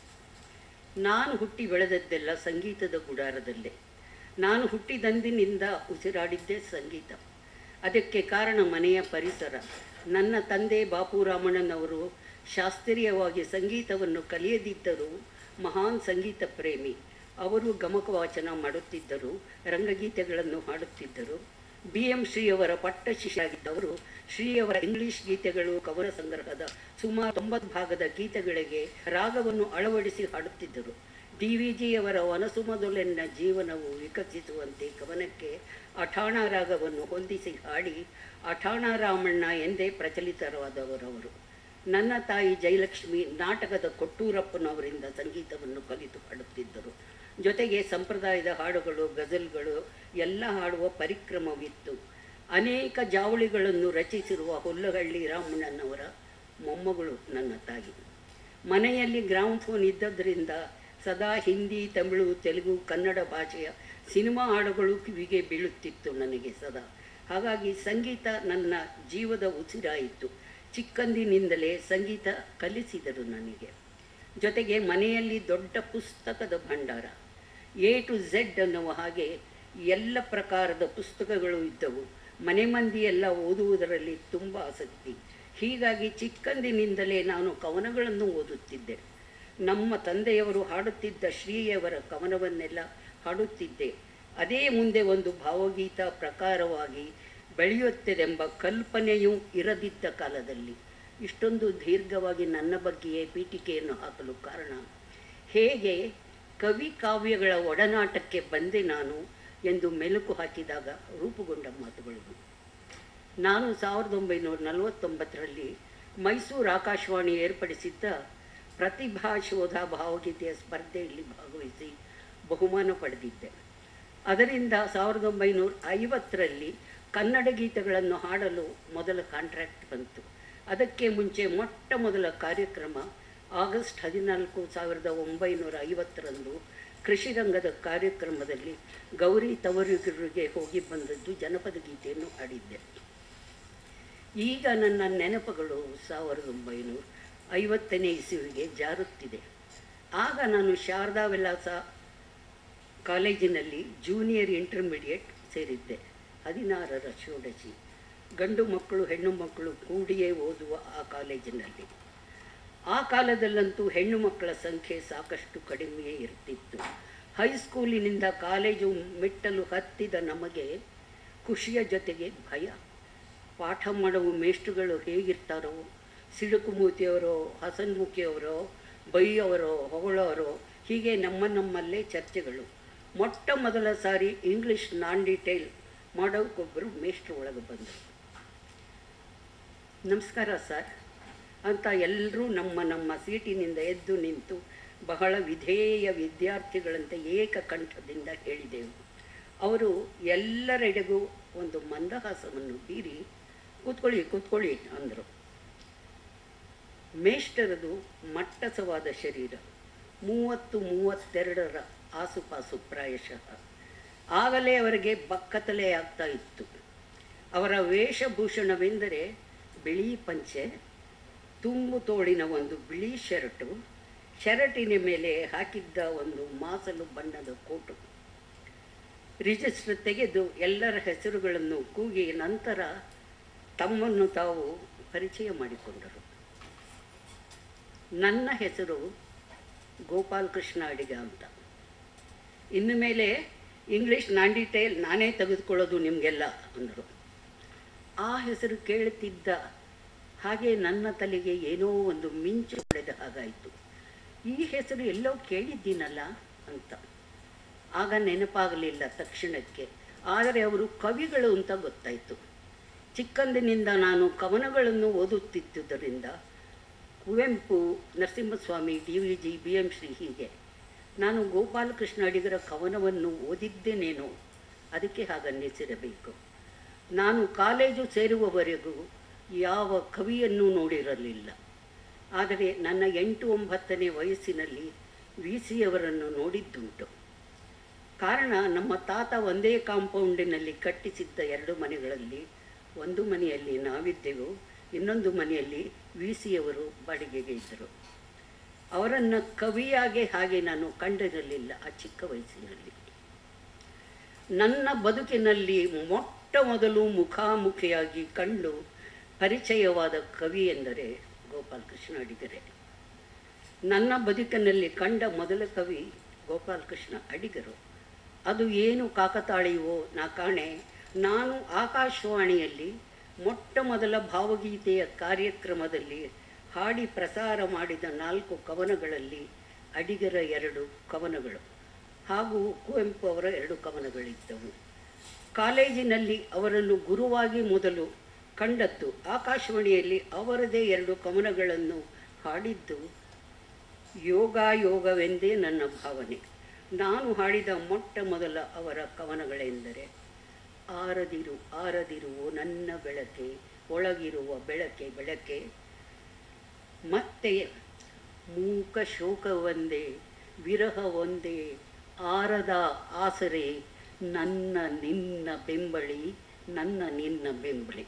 ನಾನು ಹುಟ್ಟಿ ಬೆಳೆದದ್ದೆಲ್ಲ ಸಂಗೀತದ ಗುಡಾರದಲ್ಲೇ ನಾನು ಹುಟ್ಟಿದಂದಿನಿಂದ ಉಸಿರಾಡಿದ್ದೇ ಸಂಗೀತ ಅದಕ್ಕೆ ಕಾರಣ ಮನೆಯ ಪರಿಸರ ನನ್ನ ತಂದೆ ಬಾಪುರಾಮಣ್ಣನವರು ಶಾಸ್ತ್ರೀಯವಾಗಿ ಸಂಗೀತವನ್ನು ಕಲಿಯದಿದ್ದರೂ ಮಹಾನ್ ಸಂಗೀತ ಪ್ರೇಮಿ ಅವರು ಗಮಕ ವಾಚನ ಮಾಡುತ್ತಿದ್ದರು ರಂಗಗೀತೆಗಳನ್ನು ಹಾಡುತ್ತಿದ್ದರು ಬಿ ಎಂ ಶ್ರೀಯವರ ಪಟ್ಟ ಶಿಷ್ಯರಾಗಿದ್ದವರು ಶ್ರೀಯವರ ಇಂಗ್ಲಿಷ್ ಗೀತೆಗಳು ಕವನ ಸಂಗ್ರಹದ ಸುಮಾರು ತೊಂಬತ್ತು ಭಾಗದ ಗೀತೆಗಳಿಗೆ ರಾಗವನ್ನು ಅಳವಡಿಸಿ ಹಾಡುತ್ತಿದ್ದರು ಡಿ ವಿ ಜಿಯವರ ವನಸುಮದೊಲೆನ್ನ ಜೀವನವು ವಿಕಸಿಸುವಂತೆ ಕವನಕ್ಕೆ ಅಠಾಣ ರಾಗವನ್ನು ಹೊಂದಿಸಿ ಹಾಡಿ ಅಠಾಣ ರಾಮಣ್ಣ ಎಂದೇ ಪ್ರಚಲಿತರಾದವರವರು ನನ್ನ ತಾಯಿ ಜಯಲಕ್ಷ್ಮಿ ನಾಟಕದ ಕೊಟ್ಟೂರಪ್ಪನವರಿಂದ ಸಂಗೀತವನ್ನು ಕಲಿತು ಹಾಡುತ್ತಿದ್ದರು ಜೊತೆಗೆ ಸಂಪ್ರದಾಯದ ಹಾಡುಗಳು ಗಜಲ್ಗಳು ಎಲ್ಲ ಹಾಡುವ ಪರಿಕ್ರಮವಿತ್ತು ಅನೇಕ ಜಾವಳಿಗಳನ್ನು ರಚಿಸಿರುವ ಹುಲ್ಲಹಳ್ಳಿ ರಾಮಣ್ಣನವರ ಮೊಮ್ಮಗಳು ನನ್ನ ತಾಯಿ ಮನೆಯಲ್ಲಿ ಗ್ರಾಮ್ಫೋನ್ ಇದ್ದದ್ರಿಂದ ಸದಾ ಹಿಂದಿ ತಮಿಳು ತೆಲುಗು ಕನ್ನಡ ಭಾಷೆಯ ಸಿನಿಮಾ ಹಾಡುಗಳು ಕಿವಿಗೆ ಬೀಳುತ್ತಿತ್ತು ನನಗೆ ಸದಾ ಹಾಗಾಗಿ ಸಂಗೀತ ನನ್ನ ಜೀವದ ಉಸಿರಾಯಿತು ಚಿಕ್ಕಂದಿನಿಂದಲೇ ಸಂಗೀತ ಕಲಿಸಿದರು ನನಗೆ ಜೊತೆಗೆ ಮನೆಯಲ್ಲಿ ದೊಡ್ಡ ಪುಸ್ತಕದ ಭಂಡಾರ ಎ ಟು ಝೆಡ್ ಅನ್ನುವ ಹಾಗೆ ಎಲ್ಲ ಪ್ರಕಾರದ ಪುಸ್ತಕಗಳು ಇದ್ದವು ಮನೆ ಮಂದಿ ಎಲ್ಲ ಓದುವುದರಲ್ಲಿ ತುಂಬ ಆಸಕ್ತಿ ಹೀಗಾಗಿ ಚಿಕ್ಕಂದಿನಿಂದಲೇ ನಾನು ಕವನಗಳನ್ನು ಓದುತ್ತಿದ್ದೆ ನಮ್ಮ ತಂದೆಯವರು ಹಾಡುತ್ತಿದ್ದ ಶ್ರೀಯವರ ಕವನವನ್ನೆಲ್ಲ ಹಾಡುತ್ತಿದ್ದೆ ಅದೇ ಮುಂದೆ ಒಂದು ಭಾವಗೀತ ಪ್ರಕಾರವಾಗಿ ಬೆಳೆಯುತ್ತದೆಂಬ ಕಲ್ಪನೆಯೂ ಇರದಿದ್ದ ಕಾಲದಲ್ಲಿ ಇಷ್ಟೊಂದು ದೀರ್ಘವಾಗಿ ನನ್ನ ಬಗ್ಗೆಯೇ ಪೀಠಿಕೆಯನ್ನು ಹಾಕಲು ಕಾರಣ ಹೇಗೆ ಕವಿ ಕಾವ್ಯಗಳ ಒಡನಾಟಕ್ಕೆ ಬಂದೆ ನಾನು ಎಂದು ಮೆಲುಕು ಹಾಕಿದಾಗ ರೂಪುಗೊಂಡ ಮಾತುಗಳು ನಾನು ಸಾವಿರದ ಒಂಬೈನೂರ ನಲವತ್ತೊಂಬತ್ತರಲ್ಲಿ ಮೈಸೂರು ಆಕಾಶವಾಣಿ ಏರ್ಪಡಿಸಿದ್ದ ಪ್ರತಿಭಾ ಶೋಧ ಭಾವಗೀತೆಯ ಸ್ಪರ್ಧೆಯಲ್ಲಿ ಭಾಗವಹಿಸಿ ಬಹುಮಾನ ಪಡೆದಿದ್ದೆ ಅದರಿಂದ ಸಾವಿರದ ಒಂಬೈನೂರ ಐವತ್ತರಲ್ಲಿ ಕನ್ನಡ ಗೀತೆಗಳನ್ನು ಹಾಡಲು ಮೊದಲ ಕಾಂಟ್ರಾಕ್ಟ್ ಬಂತು ಅದಕ್ಕೆ ಮುಂಚೆ ಮೊಟ್ಟ ಮೊದಲ ಕಾರ್ಯಕ್ರಮ ಆಗಸ್ಟ್ ಹದಿನಾಲ್ಕು ಸಾವಿರದ ಒಂಬೈನೂರ ಐವತ್ತರಂದು ಕೃಷಿ ರಂಗದ ಕಾರ್ಯಕ್ರಮದಲ್ಲಿ ಗೌರಿ ತವರಿಗರಿಗೆ ಹೋಗಿ ಬಂದದ್ದು ಜನಪದ ಗೀತೆಯನ್ನು ಹಾಡಿದ್ದೆ ಈಗ ನನ್ನ ನೆನಪುಗಳು ಸಾವಿರದ ಒಂಬೈನೂರ ಐವತ್ತನೇ ಇಸುವಿಗೆ ಜಾರುತ್ತಿದೆ ಆಗ ನಾನು ಶಾರದಾ ವಿಲಾಸ ಕಾಲೇಜಿನಲ್ಲಿ ಜೂನಿಯರ್ ಇಂಟರ್ಮೀಡಿಯೇಟ್ ಸೇರಿದ್ದೆ ಹದಿನಾರರ ಷೋಡಶಿ ಗಂಡು ಮಕ್ಕಳು ಹೆಣ್ಣು ಮಕ್ಕಳು ಕೂಡಿಯೇ ಓದುವ ಆ ಕಾಲೇಜಿನಲ್ಲಿ ಆ ಕಾಲದಲ್ಲಂತೂ ಹೆಣ್ಣು ಮಕ್ಕಳ ಸಂಖ್ಯೆ ಸಾಕಷ್ಟು ಕಡಿಮೆಯೇ ಇರ್ತಿತ್ತು ಹೈಸ್ಕೂಲಿನಿಂದ ಕಾಲೇಜು ಮೆಟ್ಟಲು ಹತ್ತಿದ ನಮಗೆ ಖುಷಿಯ ಜೊತೆಗೆ ಭಯ ಪಾಠ ಮಾಡುವ ಮೇಷ್ಟ್ರುಗಳು ಹೇಗಿರ್ತಾರೋ ಸಿಡುಕು ಮೂತಿಯವರೋ ಹಸನ್ಮುಖಿಯವರೋ ಬೈಯವರೋ ಹೊಗಳೋರೋ ಹೀಗೆ ನಮ್ಮ ನಮ್ಮಲ್ಲೇ ಚರ್ಚೆಗಳು ಮೊಟ್ಟ ಮೊದಲ ಸಾರಿ ಇಂಗ್ಲಿಷ್ ನಾನ್ ಡೀಟೇಲ್ ಮಾಡೋಕ್ಕೊಬ್ಬರು ಮೇಷ್ಟ್ರು ಒಳಗೆ ಬಂದರು ನಮಸ್ಕಾರ ಸರ್ ಅಂತ ಎಲ್ಲರೂ ನಮ್ಮ ನಮ್ಮ ಸೀಟಿನಿಂದ ಎದ್ದು ನಿಂತು ಬಹಳ ವಿಧೇಯ ವಿದ್ಯಾರ್ಥಿಗಳಂತೆ ಏಕಕಂಠದಿಂದ ಹೇಳಿದೆವು ಅವರು ಎಲ್ಲರೆಡೆಗೂ ಒಂದು ಮಂದಹಾಸವನ್ನು ಬೀರಿ ಕೂತ್ಕೊಳ್ಳಿ ಕೂತ್ಕೊಳ್ಳಿ ಅಂದರು ಮೇಷ್ಟರದು ಮಟ್ಟಸವಾದ ಶರೀರ ಮೂವತ್ತು ಮೂವತ್ತೆರಡರ ಆಸುಪಾಸು ಪ್ರಾಯಶಃ ಆಗಲೇ ಅವರಿಗೆ ಬಕ್ಕತಲೆ ಆಗ್ತಾ ಇತ್ತು ಅವರ ವೇಷಭೂಷಣವೆಂದರೆ ಬಿಳಿ ಪಂಚೆ ತುಂಬು ತೋಳಿನ ಒಂದು ಬಿಳಿ ಶರ್ಟು ಶರಟಿನ ಮೇಲೆ ಹಾಕಿದ್ದ ಒಂದು ಮಾಸಲು ಬಣ್ಣದ ಕೋಟು ರಿಜಿಸ್ಟರ್ ತೆಗೆದು ಎಲ್ಲರ ಹೆಸರುಗಳನ್ನು ಕೂಗಿ ನಂತರ ತಮ್ಮನ್ನು ತಾವು ಪರಿಚಯ ಮಾಡಿಕೊಂಡರು ನನ್ನ ಹೆಸರು ಗೋಪಾಲ್ ಕೃಷ್ಣ ಅಡಿಗ ಅಂತ ಇನ್ನು ಮೇಲೆ ಇಂಗ್ಲೀಷ್ ನಾನ್ ಡೀಟೇಲ್ ನಾನೇ ತೆಗೆದುಕೊಳ್ಳೋದು ನಿಮಗೆಲ್ಲ ಅಂದರು ಆ ಹೆಸರು ಕೇಳುತ್ತಿದ್ದ ಹಾಗೆ ನನ್ನ ತಲೆಗೆ ಏನೋ ಒಂದು ಮಿಂಚು ಹೊಡೆದ ಹಾಗಾಯಿತು ಈ ಹೆಸರು ಎಲ್ಲೋ ಕೇಳಿದ್ದೀನಲ್ಲ ಅಂತ ಆಗ ನೆನಪಾಗಲಿಲ್ಲ ತಕ್ಷಣಕ್ಕೆ ಆದರೆ ಅವರು ಕವಿಗಳು ಅಂತ ಗೊತ್ತಾಯಿತು ಚಿಕ್ಕಂದಿನಿಂದ ನಾನು ಕವನಗಳನ್ನು ಓದುತ್ತಿದ್ದುದರಿಂದ Kuvempu Narasimhaswamy D V G B M Shri ಹೀಗೆ ನಾನು ಗೋಪಾಲಕೃಷ್ಣ ಅಡಿಗರ ಕವನವನ್ನು ಓದಿದ್ದೇನೇನೋ ಅದಕ್ಕೆ ಹಾಗನ್ನಿಸಿರಬೇಕು ನಾನು ಕಾಲೇಜು ಸೇರುವವರೆಗೂ ಯಾವ ಕವಿಯನ್ನೂ ನೋಡಿರಲಿಲ್ಲ ಆದರೆ ನನ್ನ ಎಂಟು ಒಂಬತ್ತನೇ ವಯಸ್ಸಿನಲ್ಲಿ ವಿ ಸಿಯವರನ್ನು ನೋಡಿದ್ದುಂಟು ಕಾರಣ ನಮ್ಮ ತಾತ ಒಂದೇ ಕಾಂಪೌಂಡಿನಲ್ಲಿ ಕಟ್ಟಿಸಿದ್ದ ಎರಡು ಮನೆಗಳಲ್ಲಿ ಒಂದು ಮನೆಯಲ್ಲಿ ನಾವಿದ್ದೆವು ಇನ್ನೊಂದು ಮನೆಯಲ್ಲಿ ವಿ ಸಿಯವರು ಬಾಡಿಗೆಗೆ ಇದ್ದರು ಅವರನ್ನು ಕವಿಯಾಗೆ ಹಾಗೆ ನಾನು ಕಂಡಿರಲಿಲ್ಲ ಆ ಚಿಕ್ಕ ವಯಸ್ಸಿನಲ್ಲಿ ನನ್ನ ಬದುಕಿನಲ್ಲಿ ಮೊಟ್ಟ ಮೊದಲು ಮುಖಾಮುಖಿಯಾಗಿ ಕಂಡು ಪರಿಚಯವಾದ ಕವಿ ಎಂದರೆ ಗೋಪಾಲಕೃಷ್ಣ ಅಡಿಗರೆ ನನ್ನ ಬದುಕಿನಲ್ಲಿ ಕಂಡ ಮೊದಲ ಕವಿ ಗೋಪಾಲಕೃಷ್ಣ ಅಡಿಗರು ಅದು ಏನು ಕಾಕತಾಳೀವೋ ನಾ ಕಾಣೆ ನಾನು ಆಕಾಶವಾಣಿಯಲ್ಲಿ ಮೊಟ್ಟ ಮೊದಲ ಭಾವಗೀತೆಯ ಕಾರ್ಯಕ್ರಮದಲ್ಲಿ ಹಾಡಿ ಪ್ರಸಾರ ಮಾಡಿದ ನಾಲ್ಕು ಕವನಗಳಲ್ಲಿ ಅಡಿಗರ ಎರಡು ಕವನಗಳು ಹಾಗೂ ಕುವೆಂಪು ಅವರ ಎರಡು ಕವನಗಳಿದ್ದವು ಕಾಲೇಜಿನಲ್ಲಿ ಅವರನ್ನು ಗುರುವಾಗಿ ಮೊದಲು ಕಂಡದ್ದು ಆಕಾಶವಾಣಿಯಲ್ಲಿ ಅವರದೇ ಎರಡು ಕವನಗಳನ್ನು ಹಾಡಿದ್ದು ಯೋಗ ಯೋಗವೆಂದೇ ನನ್ನ ಭಾವನೆ ನಾನು ಹಾಡಿದ ಮೊಟ್ಟ ಮೊದಲ ಅವರ ಕವನಗಳೆಂದರೆ ಆರದಿರು ಆರದಿರುವು ನನ್ನ ಬೆಳಕೆ ಒಳಗಿರುವ ಬೆಳಕೆ ಬೆಳಕೆ ಮತ್ತೆ ಮೂಕ ಶೋಕವೊಂದೇ ವಿರಹ ಒಂದೇ ಆರದ ಆಸರೆ ನನ್ನ ನಿನ್ನ ಬೆಂಬಳಿ ನನ್ನ ನಿನ್ನ ಬೆಂಬಳಿ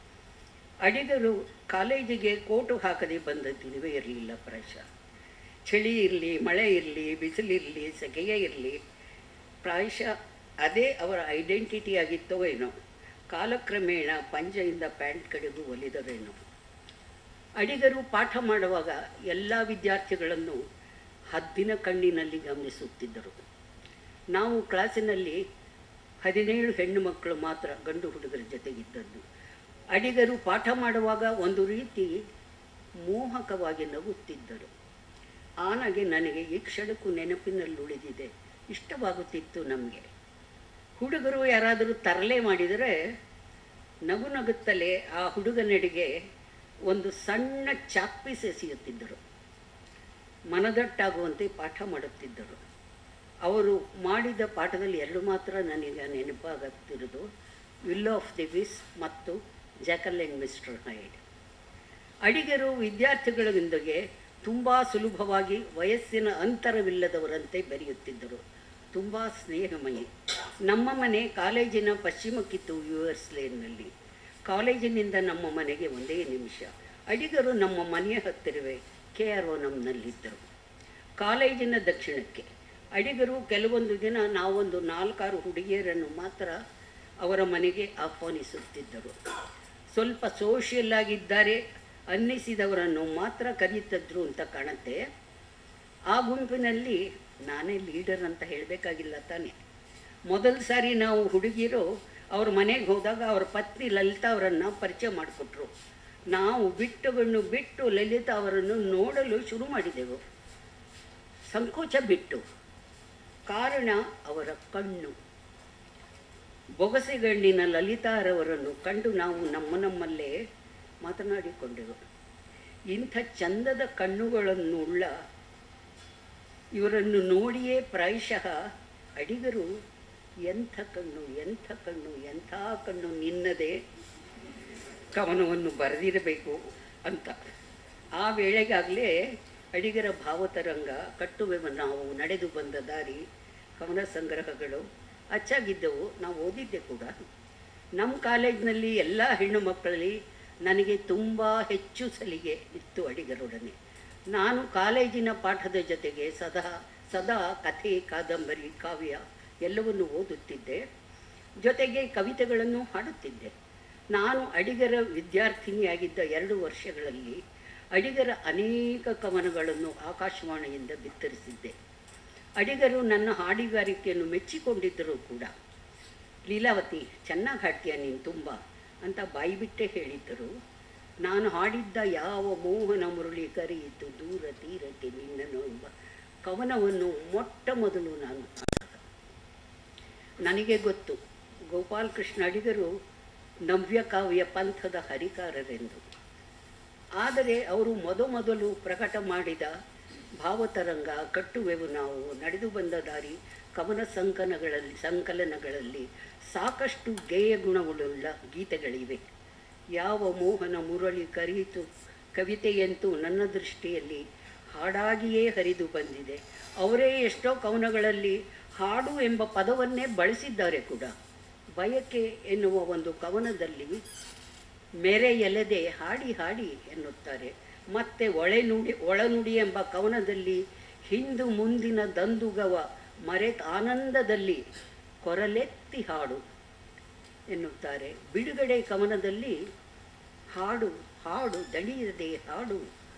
ಅಡಿಗರು ಕಾಲೇಜಿಗೆ ಕೋಟು ಹಾಕದೆ ಬಂದದ್ದಿನವೇ ಇರಲಿಲ್ಲ ಪ್ರಾಯಶಃ ಚಳಿ ಇರಲಿ ಮಳೆ ಇರಲಿ ಬಿಸಿಲಿರಲಿ ಸೆಕೆಯೇ ಇರಲಿ ಪ್ರಾಯಶಃ ಅದೇ ಅವರ ಐಡೆಂಟಿಟಿ ಆಗಿತ್ತೋ ಏನೋ ಕಾಲಕ್ರಮೇಣ ಪಂಜೆಯಿಂದ ಪ್ಯಾಂಟ್ ಕಡೆಗೂ ಒಲಿದರೇನೋ ಅಡಿಗರು ಪಾಠ ಮಾಡುವಾಗ ಎಲ್ಲ ವಿದ್ಯಾರ್ಥಿಗಳನ್ನು ಹದ್ದಿನ ಕಣ್ಣಿನಲ್ಲಿ ಗಮನಿಸುತ್ತಿದ್ದರು ನಾವು ಕ್ಲಾಸಿನಲ್ಲಿ ಹದಿನೇಳು ಹೆಣ್ಣು ಮಕ್ಕಳು ಮಾತ್ರ ಗಂಡು ಹುಡುಗರ ಜೊತೆಗಿದ್ದದ್ದು ಅಡಿಗರು ಪಾಠ ಮಾಡುವಾಗ ಒಂದು ರೀತಿ ಮೋಹಕವಾಗಿ ನಗುತ್ತಿದ್ದರು ಆ ನಗೆ ನನಗೆ ಈ ಕ್ಷಣಕ್ಕೂ ನೆನಪಿನಲ್ಲಿ ಉಳಿದಿದೆ ಇಷ್ಟವಾಗುತ್ತಿತ್ತು ನಮಗೆ ಹುಡುಗರು ಯಾರಾದರೂ ತರಲೆ ಮಾಡಿದರೆ ನಗು ನಗುತ್ತಲೇ ಆ ಹುಡುಗನಡಿಗೆ ಒಂದು ಸಣ್ಣ ಚಾಕ್ಪೀಸ್ ಎಸೆಯುತ್ತಿದ್ದರು ಮನದಟ್ಟಾಗುವಂತೆ ಪಾಠ ಮಾಡುತ್ತಿದ್ದರು ಅವರು ಮಾಡಿದ ಪಾಠದಲ್ಲಿ ಎರಡು ಮಾತ್ರ ನನಗೆ ನೆನಪಾಗುತ್ತಿರೋದು ವಿಲ್ ಆಫ್ ದಿ ವಿಸ್ ಮತ್ತು ಜಾಕಲ್ ಆ್ಯಂಡ್ ಮಿಸ್ಟರ್ ಹೈಡ್ ಅಡಿಗರು ವಿದ್ಯಾರ್ಥಿಗಳೊಂದಿಗೆ ತುಂಬ ಸುಲಭವಾಗಿ ವಯಸ್ಸಿನ ಅಂತರವಿಲ್ಲದವರಂತೆ ಬೆರೆಯುತ್ತಿದ್ದರು ತುಂಬ ಸ್ನೇಹಮಯಿ ನಮ್ಮ ಮನೆ ಕಾಲೇಜಿನ ಪಶ್ಚಿಮಕ್ಕಿತ್ತು ಯು ಎಸ್ ಲೇನ್ನಲ್ಲಿ ಕಾಲೇಜಿನಿಂದ ನಮ್ಮ ಮನೆಗೆ ಒಂದೇ ನಿಮಿಷ ಅಡಿಗರು ನಮ್ಮ ಮನೆಯ ಹತ್ತಿರವೇ ಕೆ ಆರ್ ಒ ನಮ್ಮನಲ್ಲಿದ್ದರು ಕಾಲೇಜಿನ ದಕ್ಷಿಣಕ್ಕೆ ಅಡಿಗರು ಕೆಲವೊಂದು ದಿನ ನಾವೊಂದು ನಾಲ್ಕಾರು ಹುಡುಗಿಯರನ್ನು ಮಾತ್ರ ಅವರ ಮನೆಗೆ ಆಹ್ವಾನಿಸುತ್ತಿದ್ದರು ಸ್ವಲ್ಪ ಸೋಷಿಯಲ್ ಆಗಿದ್ದಾರೆ ಅನ್ನಿಸಿದವರನ್ನು ಮಾತ್ರ ಕರೀತಿದ್ರು ಅಂತ ಕಾಣುತ್ತೆ ಆ ಗುಂಪಿನಲ್ಲಿ ನಾನೇ ಲೀಡರ್ ಅಂತ ಹೇಳಬೇಕಾಗಿಲ್ಲ ತಾನೆ ಮೊದಲ ಸಾರಿ ನಾವು ಹುಡುಗಿರು ಅವ್ರ ಮನೆಗೆ ಹೋದಾಗ ಅವ್ರ ಪತ್ನಿ ಲಲಿತಾ ಅವರನ್ನು ಪರಿಚಯ ಮಾಡಿಕೊಟ್ರು ನಾವು ಬಿಟ್ಟುಗಳನ್ನು ಬಿಟ್ಟು ಲಲಿತಾ ಅವರನ್ನು ನೋಡಲು ಶುರು ಮಾಡಿದೆವು ಸಂಕೋಚ ಬಿಟ್ಟು ಕಾರಣ ಅವರ ಕಣ್ಣು ಬೊಗಸೆಗಣ್ಣಿನ ಲಲಿತಾರವರನ್ನು ಕಂಡು ನಾವು ನಮ್ಮ ನಮ್ಮಲ್ಲೇ ಮಾತನಾಡಿಕೊಂಡೆವು ಇಂಥ ಚಂದದ ಕಣ್ಣುಗಳನ್ನು ಉಳ್ಳ ಇವರನ್ನು ನೋಡಿಯೇ ಪ್ರಾಯಶಃ ಅಡಿಗರು ಎಂಥ ಕಣ್ಣು ಎಂಥ ಕಣ್ಣು ಎಂಥ ಕಣ್ಣು ನಿನ್ನದೇ ಕವನವನ್ನು ಬರೆದಿರಬೇಕು ಅಂತ ಆ ವೇಳೆಗಾಗಲೇ ಅಡಿಗರ ಭಾವತರಂಗ ಕಟ್ಟುವೆವ ನಾವು ನಡೆದು ಬಂದ ದಾರಿ ಕವನ ಸಂಗ್ರಹಗಳು ಅಚ್ಚಾಗಿದ್ದವು ನಾವು ಓದಿದ್ದೆ ಕೂಡ ನಮ್ಮ ಕಾಲೇಜಿನಲ್ಲಿ ಎಲ್ಲ ಹೆಣ್ಣು ಮಕ್ಕಳಲ್ಲಿ ನನಗೆ ತುಂಬ ಹೆಚ್ಚು ಸಲಿಗೆ ಇತ್ತು ಅಡಿಗರೊಡನೆ ನಾನು ಕಾಲೇಜಿನ ಪಾಠದ ಜೊತೆಗೆ ಸದಾ ಸದಾ ಕಥೆ ಕಾದಂಬರಿ ಕಾವ್ಯ ಎಲ್ಲವನ್ನು ಓದುತ್ತಿದ್ದೆ ಜೊತೆಗೆ ಕವಿತೆಗಳನ್ನು ಹಾಡುತ್ತಿದ್ದೆ ನಾನು ಅಡಿಗರ ವಿದ್ಯಾರ್ಥಿನಿಯಾಗಿದ್ದ ಎರಡು ವರ್ಷಗಳಲ್ಲಿ ಅಡಿಗರ ಅನೇಕ ಕವನಗಳನ್ನು ಆಕಾಶವಾಣಿಯಿಂದ ಬಿತ್ತರಿಸಿದ್ದೆ ಅಡಿಗರು ನನ್ನ ಹಾಡಿಗಾರಿಕೆಯನ್ನು ಮೆಚ್ಚಿಕೊಂಡಿದ್ದರೂ ಕೂಡ ಲೀಲಾವತಿ ಚೆನ್ನಾಗಿ ಹಾಡ್ತೀಯ ನೀನು ತುಂಬ ಅಂತ ಬಾಯಿಬಿಟ್ಟೆ ಹೇಳಿದ್ದರು ನಾನು ಹಾಡಿದ್ದ ಯಾವ ಮೋಹನ ಮುರಳಿ ಕರೆಯಿತು ದೂರ ತೀರಕ್ಕೆ ನಿನ್ನನು ಎಂಬ ಕವನವನ್ನು ಮೊಟ್ಟ ಮೊದಲು ನಾನು ಹಾಡಿದ ನನಗೆ ಗೊತ್ತು ಗೋಪಾಲಕೃಷ್ಣ ಅಡಿಗರು ನವ್ಯಕಾವ್ಯ ಪಂಥದ ಹರಿಕಾರರೆಂದು ಆದರೆ ಅವರು ಮೊದಮೊದಲು ಪ್ರಕಟ ಮಾಡಿದ ಭಾವತರಂಗ ಕಟ್ಟುವೆವು ನಾವು ನಡೆದು ಬಂದ ದಾರಿ ಕವನ ಸಂಕಲನಗಳಲ್ಲಿ ಸಂಕಲನಗಳಲ್ಲಿ ಸಾಕಷ್ಟು ಗೇಯ ಗುಣಗಳುಳ್ಳ ಗೀತೆಗಳಿವೆ ಯಾವ ಮೋಹನ ಮುರಳಿ ಕರೆಯಿತು ಕವಿತೆಯಂತೂ ನನ್ನ ದೃಷ್ಟಿಯಲ್ಲಿ ಹಾಡಾಗಿಯೇ ಹರಿದು ಬಂದಿದೆ ಅವರೇ ಎಷ್ಟೋ ಕವನಗಳಲ್ಲಿ ಹಾಡು ಎಂಬ ಪದವನ್ನೇ ಬಳಸಿದ್ದಾರೆ ಕೂಡ ಬಯಕೆ ಎನ್ನುವ ಒಂದು ಕವನದಲ್ಲಿ ಮೆರೆ ಎಲೆದೆ ಹಾಡಿ ಹಾಡಿ ಎನ್ನುತ್ತಾರೆ ಮತ್ತೆ ಒಳೆನುಡಿ ಒಳನುಡಿ ಎಂಬ ಕವನದಲ್ಲಿ ಹಿಂದು ಮುಂದಿನ ದಂದುಗವ ಮರೆತ ಆನಂದದಲ್ಲಿ ಕೊರಲೆತ್ತಿ ಹಾಡು ಎನ್ನುತ್ತಾರೆ ಬಿಡುಗಡೆ ಕವನದಲ್ಲಿ ಹಾಡು ಹಾಡು ದಣಿಯದೆ ಹಾಡು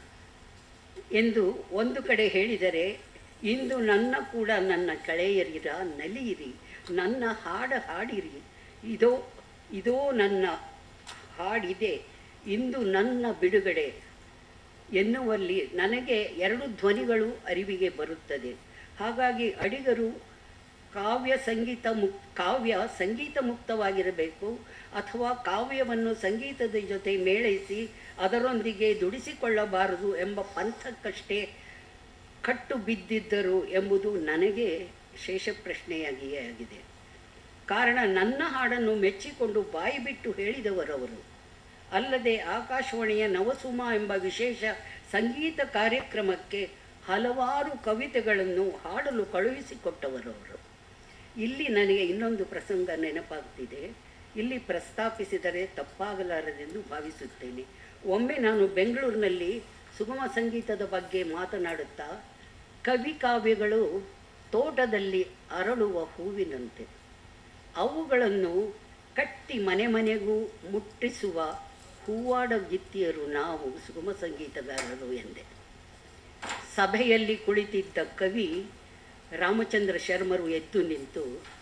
ಎಂದು ಒಂದು ಕಡೆ ಹೇಳಿದರೆ ಇಂದು ನನ್ನ ಕೂಡ ನನ್ನ ಕಳೆಯರಿರ ನಲಿಯಿರಿ ನನ್ನ ಹಾಡ ಹಾಡಿರಿ ಇದೋ ಇದೋ ನನ್ನ ಹಾಡಿದೆ ಇಂದು ನನ್ನ ಬಿಡುಗಡೆ ಎನ್ನುವಲ್ಲಿ ನನಗೆ ಎರಡು ಧ್ವನಿಗಳು ಅರಿವಿಗೆ ಬರುತ್ತದೆ ಹಾಗಾಗಿ ಅಡಿಗರು ಕಾವ್ಯ ಸಂಗೀತ ಮುಕ್ ಕಾವ್ಯ ಸಂಗೀತ ಮುಕ್ತವಾಗಿರಬೇಕು ಅಥವಾ ಕಾವ್ಯವನ್ನು ಸಂಗೀತದ ಜೊತೆ ಮೇಳೈಸಿ ಅದರೊಂದಿಗೆ ದುಡಿಸಿಕೊಳ್ಳಬಾರದು ಎಂಬ ಪಂಥಕ್ಕಷ್ಟೇ ಕಟ್ಟು ಬಿದ್ದಿದ್ದರು ಎಂಬುದು ನನಗೆ ಶೇಷ ಪ್ರಶ್ನೆಯಾಗಿಯೇ ಆಗಿದೆ ಕಾರಣ ನನ್ನ ಹಾಡನ್ನು ಮೆಚ್ಚಿಕೊಂಡು ಬಾಯಿ ಬಿಟ್ಟು ಹೇಳಿದವರವರು ಅಲ್ಲದೆ ಆಕಾಶವಾಣಿಯ ನವಸುಮ ಎಂಬ ವಿಶೇಷ ಸಂಗೀತ ಕಾರ್ಯಕ್ರಮಕ್ಕೆ ಹಲವಾರು ಕವಿತೆಗಳನ್ನು ಹಾಡಲು ಕಳುಹಿಸಿಕೊಟ್ಟವರವರು ಇಲ್ಲಿ ನನಗೆ ಇನ್ನೊಂದು ಪ್ರಸಂಗ ನೆನಪಾಗ್ತಿದೆ ಇಲ್ಲಿ ಪ್ರಸ್ತಾಪಿಸಿದರೆ ತಪ್ಪಾಗಲಾರದೆಂದು ಭಾವಿಸುತ್ತೇನೆ ಒಮ್ಮೆ ನಾನು ಬೆಂಗಳೂರಿನಲ್ಲಿ ಸುಗಮ ಸಂಗೀತದ ಬಗ್ಗೆ ಮಾತನಾಡುತ್ತಾ ಕವಿ ಕಾವ್ಯಗಳು ತೋಟದಲ್ಲಿ ಅರಳುವ ಹೂವಿನಂತೆ ಅವುಗಳನ್ನು ಕಟ್ಟಿ ಮನೆ ಮನೆಗೂ ಮುಟ್ಟಿಸುವ ಹೂವಾಡ ಗಿತ್ತಿಯರು ನಾವು ಸುಗಮ ಸಂಗೀತಗಾರರು ಎಂದೆ ಸಭೆಯಲ್ಲಿ ಕುಳಿತಿದ್ದ ಕವಿ ರಾಮಚಂದ್ರ ಶರ್ಮರು ಎದ್ದು ನಿಂತು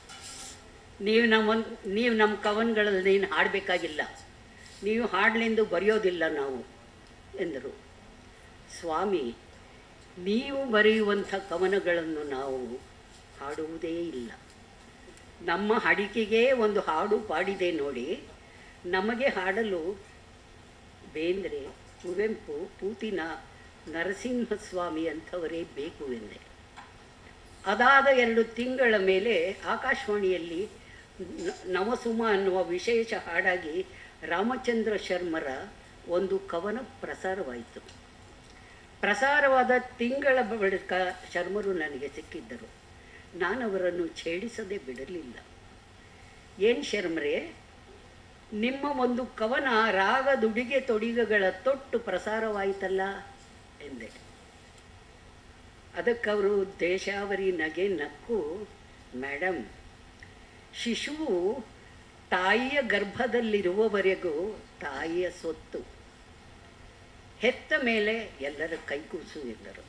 ನೀವು ನಮ್ಮ ನೀವು ನಮ್ಮ ಕವನಗಳಲ್ಲಿ ನೀನು ಹಾಡಬೇಕಾಗಿಲ್ಲ ನೀವು ಹಾಡಲೆಂದು ಬರೆಯೋದಿಲ್ಲ ನಾವು ಎಂದರು ಸ್ವಾಮಿ ನೀವು ಬರೆಯುವಂಥ ಕವನಗಳನ್ನು ನಾವು ಹಾಡುವುದೇ ಇಲ್ಲ ನಮ್ಮ ಹಾಡಿಕೆಗೆ ಒಂದು ಹಾಡು ಪಾಡಿದೆ ನೋಡಿ ನಮಗೆ ಹಾಡಲು ಬೇಂದ್ರೆ ಕುವೆಂಪು ಪೂತಿನ ನರಸಿಂಹಸ್ವಾಮಿ ಅಂಥವರೇ ಬೇಕು ಎಂದೆ ಅದಾದ ಎರಡು ತಿಂಗಳ ಮೇಲೆ ಆಕಾಶವಾಣಿಯಲ್ಲಿ ನ- ನವಸುಮ ಅನ್ನುವ ವಿಶೇಷ ಹಾಡಾಗಿ ರಾಮಚಂದ್ರ ಶರ್ಮರ ಒಂದು ಕವನ ಪ್ರಸಾರವಾಯಿತು ಪ್ರಸಾರವಾದ ತಿಂಗಳ ಬಳಿಕ ಶರ್ಮರು ನನಗೆ ಸಿಕ್ಕಿದ್ದರು ನಾನು ಅವರನ್ನು ಛೇಡಿಸದೆ ಬಿಡಲಿಲ್ಲ ಏನು ಶರ್ಮರೇ ನಿಮ್ಮ ಒಂದು ಕವನ ರಾಗದುಡಿಗೆ ತೊಡಿಗೆಗಳ ತೊಟ್ಟು ಪ್ರಸಾರವಾಯಿತಲ್ಲ ಎಂದೆ ಅದಕ್ಕವರು ದೇಶಾವರಿ ನಗೆ ನಕ್ಕು ಮೇಡಮ್ ಶಿಶುವು ತಾಯಿಯ ಗರ್ಭದಲ್ಲಿರುವವರೆಗೂ ತಾಯಿಯ ಸೊತ್ತು ಹೆತ್ತ ಮೇಲೆ ಎಲ್ಲರ ಕೈಕೂಸು ಎಂದರು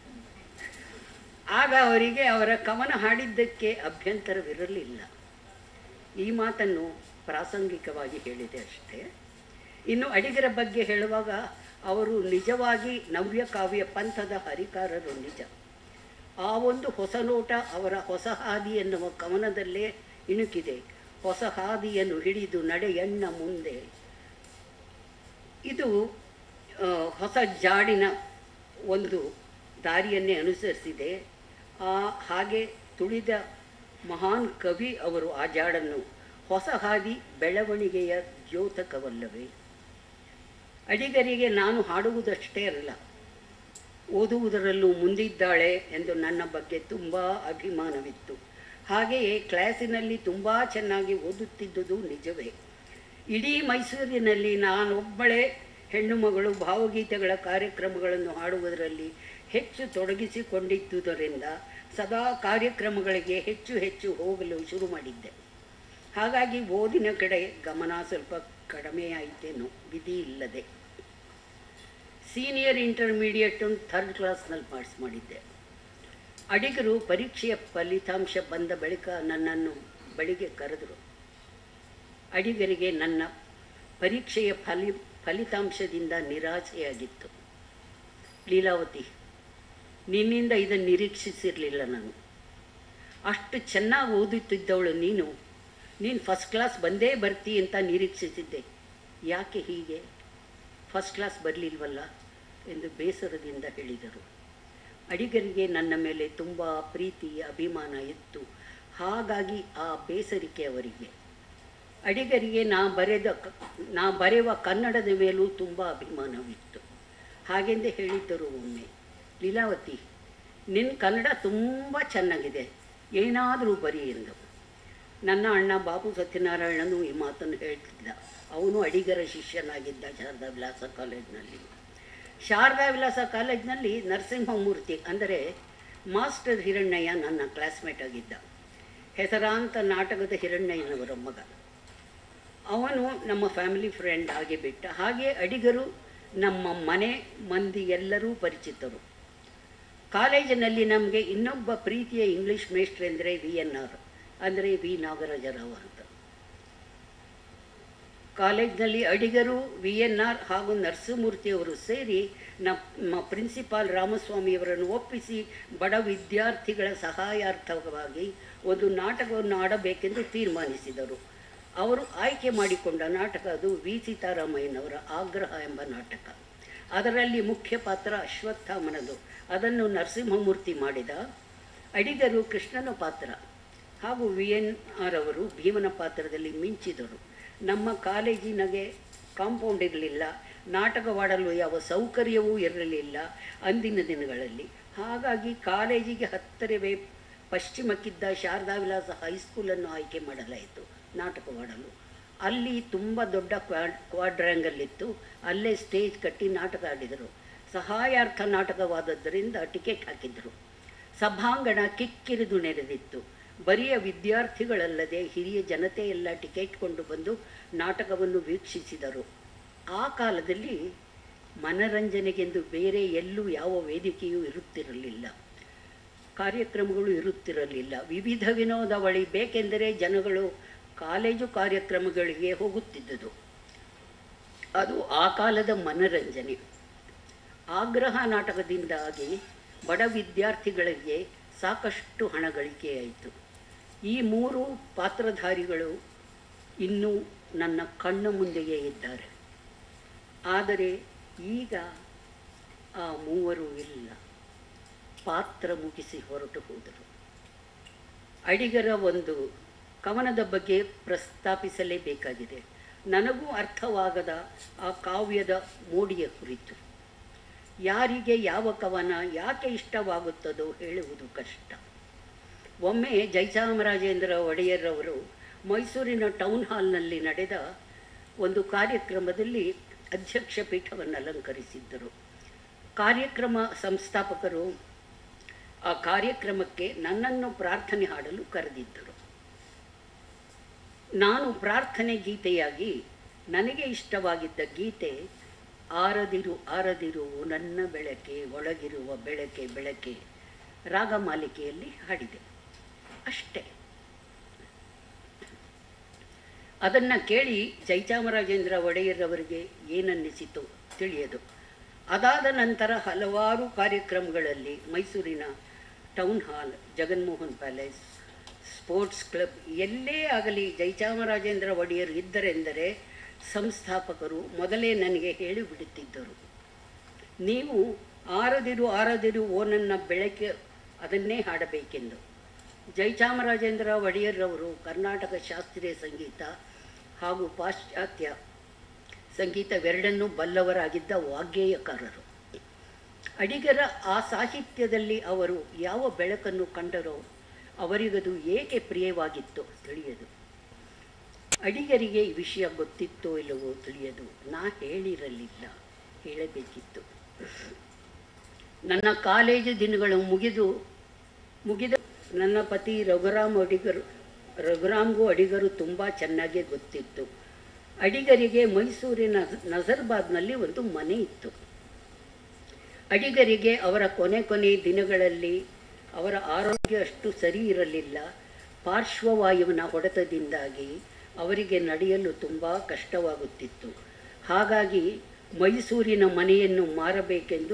ಆಗ ಅವರಿಗೆ ಅವರ ಕವನ ಹಾಡಿದ್ದಕ್ಕೆ ಅಭ್ಯಂತರವಿರಲಿಲ್ಲ ಈ ಮಾತನ್ನು ಪ್ರಾಸಂಗಿಕವಾಗಿ ಹೇಳಿದೆ ಅಷ್ಟೇ ಇನ್ನು ಅಡಿಗರ ಬಗ್ಗೆ ಹೇಳುವಾಗ ಅವರು ನಿಜವಾಗಿ ನವ್ಯ ಕಾವ್ಯ ಪಂಥದ ಹರಿಕಾರರು ನಿಜ ಆ ಒಂದು ಹೊಸ ನೋಟ ಅವರ ಹೊಸ ಹಾದಿ ಎನ್ನುವ ಕವನದಲ್ಲೇ ಇಣುಕಿದೆ ಹೊಸ ಹಾದಿಯನ್ನು ಹಿಡಿದು ನಡೆಯಣ್ಣ ಮುಂದೆ ಇದು ಆ, ಹೊಸ ಜಾಡಿನ ಒಂದು ದಾರಿಯನ್ನೇ ಅನುಸರಿಸಿದೆ ಆ ಹಾಗೆ ತುಳಿದ ಮಹಾನ್ ಕವಿ ಅವರು ಆ ಜಾಡನ್ನು ಹೊಸ ಹಾದಿ ಬೆಳವಣಿಗೆಯ ದ್ಯೋತಕವಲ್ಲವೇ ಅಡಿಗರಿಗೆ ನಾನು ಹಾಡುವುದಷ್ಟೇ ಅಲ್ಲ ಓದುವುದರಲ್ಲೂ ಮುಂದಿದ್ದಾಳೆ ಎಂದು ನನ್ನ ಬಗ್ಗೆ ತುಂಬ ಅಭಿಮಾನವಿತ್ತು ಹಾಗೆಯೇ ಕ್ಲಾಸಿನಲ್ಲಿ ತುಂಬ ಚೆನ್ನಾಗಿ ಓದುತ್ತಿದ್ದುದು ನಿಜವೇ ಇಡೀ ಮೈಸೂರಿನಲ್ಲಿ ನಾನೊಬ್ಬಳೇ ಹೆಣ್ಣು ಮಗಳು ಭಾವಗೀತೆಗಳ ಕಾರ್ಯಕ್ರಮಗಳನ್ನು ಹಾಡುವುದರಲ್ಲಿ ಹೆಚ್ಚು ತೊಡಗಿಸಿಕೊಂಡಿದ್ದುದರಿಂದ ಸದಾ ಕಾರ್ಯಕ್ರಮಗಳಿಗೆ ಹೆಚ್ಚು ಹೆಚ್ಚು ಹೋಗಲು ಶುರು ಮಾಡಿದ್ದೆ ಹಾಗಾಗಿ ಓದಿನ ಕಡೆ ಗಮನ ಸ್ವಲ್ಪ ಕಡಿಮೆಯಾಯಿತೇನೋ ವಿಧಿ ಇಲ್ಲದೆ ಸೀನಿಯರ್ ಇಂಟರ್ಮೀಡಿಯೇಟ್ ಥರ್ಡ್ ಕ್ಲಾಸ್ನಲ್ಲಿ ಪಾಸ್ ಮಾಡಿದ್ದೆ ಅಡಿಗರು ಪರೀಕ್ಷೆಯ ಫಲಿತಾಂಶ ಬಂದ ಬಳಿಕ ನನ್ನನ್ನು ಬಳಿಗೆ ಕರೆದರು ಅಡಿಗರಿಗೆ ನನ್ನ ಪರೀಕ್ಷೆಯ ಫಲಿ ಫಲಿತಾಂಶದಿಂದ ನಿರಾಶೆಯಾಗಿತ್ತು ಲೀಲಾವತಿ ನಿನ್ನಿಂದ ಇದನ್ನು ನಿರೀಕ್ಷಿಸಿರಲಿಲ್ಲ ನಾನು ಅಷ್ಟು ಚೆನ್ನಾಗಿ ಓದುತ್ತಿದ್ದವಳು ನೀನು ನೀನು ಫಸ್ಟ್ ಕ್ಲಾಸ್ ಬಂದೇ ಬರ್ತಿ ಅಂತ ನಿರೀಕ್ಷಿಸಿದ್ದೆ ಯಾಕೆ ಹೀಗೆ ಫಸ್ಟ್ ಕ್ಲಾಸ್ ಬರಲಿಲ್ವಲ್ಲ ಎಂದು ಬೇಸರದಿಂದ ಹೇಳಿದರು ಅಡಿಗರಿಗೆ ನನ್ನ ಮೇಲೆ ತುಂಬ ಪ್ರೀತಿ ಅಭಿಮಾನ ಇತ್ತು ಹಾಗಾಗಿ ಆ ಬೇಸರಿಕೆ ಅವರಿಗೆ ಅಡಿಗರಿಗೆ ನಾ ಬರೆದ ಕ- ನಾ ಬರೆಯುವ ಕನ್ನಡದ ಮೇಲೂ ತುಂಬ ಅಭಿಮಾನವಿತ್ತು ಹಾಗೆಂದೇ ಹೇಳಿದ್ದರು ಒಮ್ಮೆ ಲೀಲಾವತಿ ನಿನ್ನ ಕನ್ನಡ ತುಂಬ ಚೆನ್ನಾಗಿದೆ ಏನಾದರೂ ಬರಿ ಎಂದು ನನ್ನ ಅಣ್ಣ ಬಾಬು ಸತ್ಯನಾರಾಯಣನು ಈ ಮಾತನ್ನು ಹೇಳ್ತಿದ್ದ ಅವನು ಅಡಿಗರ ಶಿಷ್ಯನಾಗಿದ್ದ ಶಾರದಾ ವಿಲಾಸ ಕಾಲೇಜಿನಲ್ಲಿ ಶಾರದಾ ವಿಲಾಸ ಕಾಲೇಜಿನಲ್ಲಿ ನರಸಿಂಹಮೂರ್ತಿ ಅಂದರೆ ಮಾಸ್ಟರ್ ಹಿರಣ್ಣಯ್ಯ ನನ್ನ ಕ್ಲಾಸ್ಮೇಟ್ ಆಗಿದ್ದ ಹೆಸರಾಂತ ನಾಟಕದ ಹಿರಣ್ಣಯ್ಯನವರ ಮಗ ಅವನು ನಮ್ಮ ಫ್ಯಾಮಿಲಿ ಫ್ರೆಂಡ್ ಆಗಿ ಬಿಟ್ಟ ಹಾಗೆ ಅಡಿಗರು ನಮ್ಮ ಮನೆ ಮಂದಿ ಎಲ್ಲರೂ ಪರಿಚಿತರು ಕಾಲೇಜಿನಲ್ಲಿ ನಮಗೆ ಇನ್ನೊಬ್ಬ ಪ್ರೀತಿಯ ಇಂಗ್ಲೀಷ್ ಮೇಸ್ಟ್ರ್ ಎಂದರೆ ವಿ ಎನ್ ಆರ್ ಅಂದರೆ ವಿ ನಾಗರಾಜರಾವ್ ಅಂತ ಕಾಲೇಜಿನಲ್ಲಿ ಅಡಿಗರು ವಿ ಎನ್ ಆರ್ ಹಾಗೂ ನರಸಿಂಹಮೂರ್ತಿಯವರು ಸೇರಿ ನಮ್ಮ ಪ್ರಿನ್ಸಿಪಾಲ್ ರಾಮಸ್ವಾಮಿಯವರನ್ನು ಒಪ್ಪಿಸಿ ಬಡ ವಿದ್ಯಾರ್ಥಿಗಳ ಸಹಾಯಾರ್ಥವಾಗಿ ಒಂದು ನಾಟಕವನ್ನು ಆಡಬೇಕೆಂದು ತೀರ್ಮಾನಿಸಿದರು ಅವರು ಆಯ್ಕೆ ಮಾಡಿಕೊಂಡ ನಾಟಕ ಅದು ವಿ ಸೀತಾರಾಮಯ್ಯನವರ ಆಗ್ರಹ ಎಂಬ ನಾಟಕ ಅದರಲ್ಲಿ ಮುಖ್ಯ ಪಾತ್ರ ಅಶ್ವತ್ಥಾಮನದು ಅದನ್ನು ನರಸಿಂಹಮೂರ್ತಿ ಮಾಡಿದ ಅಡಿಗರು ಕೃಷ್ಣನ ಪಾತ್ರ ಹಾಗೂ ವಿ ಎನ್ ಆರ್ ಅವರು ಭೀಮನ ಪಾತ್ರದಲ್ಲಿ ಮಿಂಚಿದರು ನಮ್ಮ ಕಾಲೇಜಿನಗೆ ಕಾಂಪೌಂಡ್ ಇರಲಿಲ್ಲ ನಾಟಕವಾಡಲು ಯಾವ ಸೌಕರ್ಯವೂ ಇರಲಿಲ್ಲ ಅಂದಿನ ದಿನಗಳಲ್ಲಿ ಹಾಗಾಗಿ ಕಾಲೇಜಿಗೆ ಹತ್ತಿರವೇ ಪಶ್ಚಿಮಕ್ಕಿದ್ದ ಶಾರದಾ ವಿಲಾಸ ಹೈಸ್ಕೂಲನ್ನು ಆಯ್ಕೆ ಮಾಡಲಾಯಿತು ನಾಟಕವಾಡಲು ಅಲ್ಲಿ ತುಂಬ ದೊಡ್ಡ ಕ್ವಾಡ್ ಕ್ವಾಡ್ರ್ಯಾಂಗಲ್ ಇತ್ತು ಅಲ್ಲೇ ಸ್ಟೇಜ್ ಕಟ್ಟಿ ನಾಟಕ ಆಡಿದರು ಸಹಾಯಾರ್ಥ ನಾಟಕವಾದದ್ದರಿಂದ ಟಿಕೆಟ್ ಹಾಕಿದರು ಸಭಾಂಗಣ ಕಿಕ್ಕಿರಿದು ನೆರೆದಿತ್ತು ಬರಿಯ ವಿದ್ಯಾರ್ಥಿಗಳಲ್ಲದೆ ಹಿರಿಯ ಜನತೆ ಎಲ್ಲ ಟಿಕೆಟ್ ಕೊಂಡು ಬಂದು ನಾಟಕವನ್ನು ವೀಕ್ಷಿಸಿದರು ಆ ಕಾಲದಲ್ಲಿ ಮನರಂಜನೆಗೆಂದು ಬೇರೆ ಎಲ್ಲೂ ಯಾವ ವೇದಿಕೆಯೂ ಇರುತ್ತಿರಲಿಲ್ಲ ಕಾರ್ಯಕ್ರಮಗಳು ಇರುತ್ತಿರಲಿಲ್ಲ ವಿವಿಧ ವಿನೋದಾವಳಿ ಬೇಕೆಂದರೆ ಜನಗಳು ಕಾಲೇಜು ಕಾರ್ಯಕ್ರಮಗಳಿಗೆ ಹೋಗುತ್ತಿದ್ದುದು ಅದು ಆ ಕಾಲದ ಮನರಂಜನೆ ಆಗ್ರಹ ನಾಟಕದಿಂದಾಗಿ ಬಡ ವಿದ್ಯಾರ್ಥಿಗಳಿಗೆ ಸಾಕಷ್ಟು ಹಣ ಗಳಿಕೆಯಾಯಿತು ಈ ಮೂರು ಪಾತ್ರಧಾರಿಗಳು ಇನ್ನೂ ನನ್ನ ಕಣ್ಣ ಮುಂದೆಯೇ ಇದ್ದಾರೆ ಆದರೆ ಈಗ ಆ ಮೂವರು ಇಲ್ಲ ಪಾತ್ರ ಮುಗಿಸಿ ಹೊರಟು ಹೋದರು ಅಡಿಗರ ಒಂದು ಕವನದ ಬಗ್ಗೆ ಪ್ರಸ್ತಾಪಿಸಲೇಬೇಕಾಗಿದೆ ನನಗೂ ಅರ್ಥವಾಗದ ಆ ಕಾವ್ಯದ ಮೋಡಿಯ ಕುರಿತು ಯಾರಿಗೆ ಯಾವ ಕವನ ಯಾಕೆ ಇಷ್ಟವಾಗುತ್ತದೋ ಹೇಳುವುದು ಕಷ್ಟ ಒಮ್ಮೆ ಜಯಚಾಮರಾಜೇಂದ್ರ ಒಡೆಯರ್ರವರು ಮೈಸೂರಿನ ಟೌನ್ ಹಾಲ್ನಲ್ಲಿ ನಡೆದ ಒಂದು ಕಾರ್ಯಕ್ರಮದಲ್ಲಿ ಅಧ್ಯಕ್ಷ ಪೀಠವನ್ನು ಅಲಂಕರಿಸಿದ್ದರು ಕಾರ್ಯಕ್ರಮ ಸಂಸ್ಥಾಪಕರು ಆ ಕಾರ್ಯಕ್ರಮಕ್ಕೆ ನನ್ನನ್ನು ಪ್ರಾರ್ಥನೆ ಹಾಡಲು ಕರೆದಿದ್ದರು ನಾನು ಪ್ರಾರ್ಥನೆ ಗೀತೆಯಾಗಿ ನನಗೆ ಇಷ್ಟವಾಗಿದ್ದ ಗೀತೆ ಆರದಿರು ಆರದಿರು ನನ್ನ ಬೆಳಕೆ ಒಳಗಿರುವ ಬೆಳಕೆ ಬೆಳಕೆ ರಾಗಮಾಲಿಕೆಯಲ್ಲಿ ಹಾಡಿದೆ ಅಷ್ಟೇ ಅದನ್ನು ಕೇಳಿ ಜಯಚಾಮರಾಜೇಂದ್ರ ಒಡೆಯರ್ರವರಿಗೆ ಏನನ್ನಿಸಿತು ತಿಳಿಯದು ಅದಾದ ನಂತರ ಹಲವಾರು ಕಾರ್ಯಕ್ರಮಗಳಲ್ಲಿ ಮೈಸೂರಿನ town hall Jaganmohan palace sports club ಎಲ್ಲೇ ಆಗಲಿ ಜಯಚಾಮರಾಜೇಂದ್ರ ಒಡೆಯರ್ ಇದ್ದರೆಂದರೆ ಸಂಸ್ಥಾಪಕರು ಮೊದಲೇ ನನಗೆ ಹೇಳಿಬಿಡುತ್ತಿದ್ದರು ನೀವು ಆರದಿರು ಆರದಿರು ಓ ನನ್ನ ಬೆಳಕೆ ಅದನ್ನೇ ಹಾಡಬೇಕೆಂದು ಜಯಚಾಮರಾಜೇಂದ್ರ ಒಡೆಯರ್ರವರು ಕರ್ನಾಟಕ ಶಾಸ್ತ್ರೀಯ ಸಂಗೀತ ಹಾಗೂ ಪಾಶ್ಚಾತ್ಯ ಸಂಗೀತವೆರಡನ್ನೂ ಬಲ್ಲವರಾಗಿದ್ದ ವಾಗ್ಗೇಯಕಾರರು ಅಡಿಗರ ಆ ಸಾಹಿತ್ಯದಲ್ಲಿ ಅವರು ಯಾವ ಬೆಳಕನ್ನು ಕಂಡರೋ ಅವರಿಗದು ಏಕೆ ಪ್ರಿಯವಾಗಿತ್ತೋ ತಿಳಿಯದು ಅಡಿಗರಿಗೆ ಈ ವಿಷಯ ಗೊತ್ತಿತ್ತೋ ಇಲ್ಲವೋ ತಿಳಿಯದು ನಾ ಹೇಳಿರಲಿಲ್ಲ ಹೇಳಬೇಕಿತ್ತು ನನ್ನ ಕಾಲೇಜು ದಿನಗಳು ಮುಗಿದು ಮುಗಿದ ನನ್ನ ಪತಿ ರಘುರಾಮ್ ಅಡಿಗರು ರಘುರಾಮ್ಗೂ ಅಡಿಗರು ತುಂಬ ಚೆನ್ನಾಗೇ ಗೊತ್ತಿತ್ತು ಅಡಿಗರಿಗೆ ಮೈಸೂರಿನ ನಜರ್ಬಾದ್ನಲ್ಲಿ ಒಂದು ಮನೆ ಇತ್ತು ಅಡಿಗರಿಗೆ ಅವರ ಕೊನೆ ಕೊನೆ ದಿನಗಳಲ್ಲಿ ಅವರ ಆರೋಗ್ಯ ಅಷ್ಟು ಸರಿ ಇರಲಿಲ್ಲ ಪಾರ್ಶ್ವವಾಯುವಿನ ಹೊಡೆತದಿಂದಾಗಿ ಅವರಿಗೆ ನಡೆಯಲು ತುಂಬ ಕಷ್ಟವಾಗುತ್ತಿತ್ತು ಹಾಗಾಗಿ ಮೈಸೂರಿನ ಮನೆಯನ್ನು ಮಾರಬೇಕೆಂದು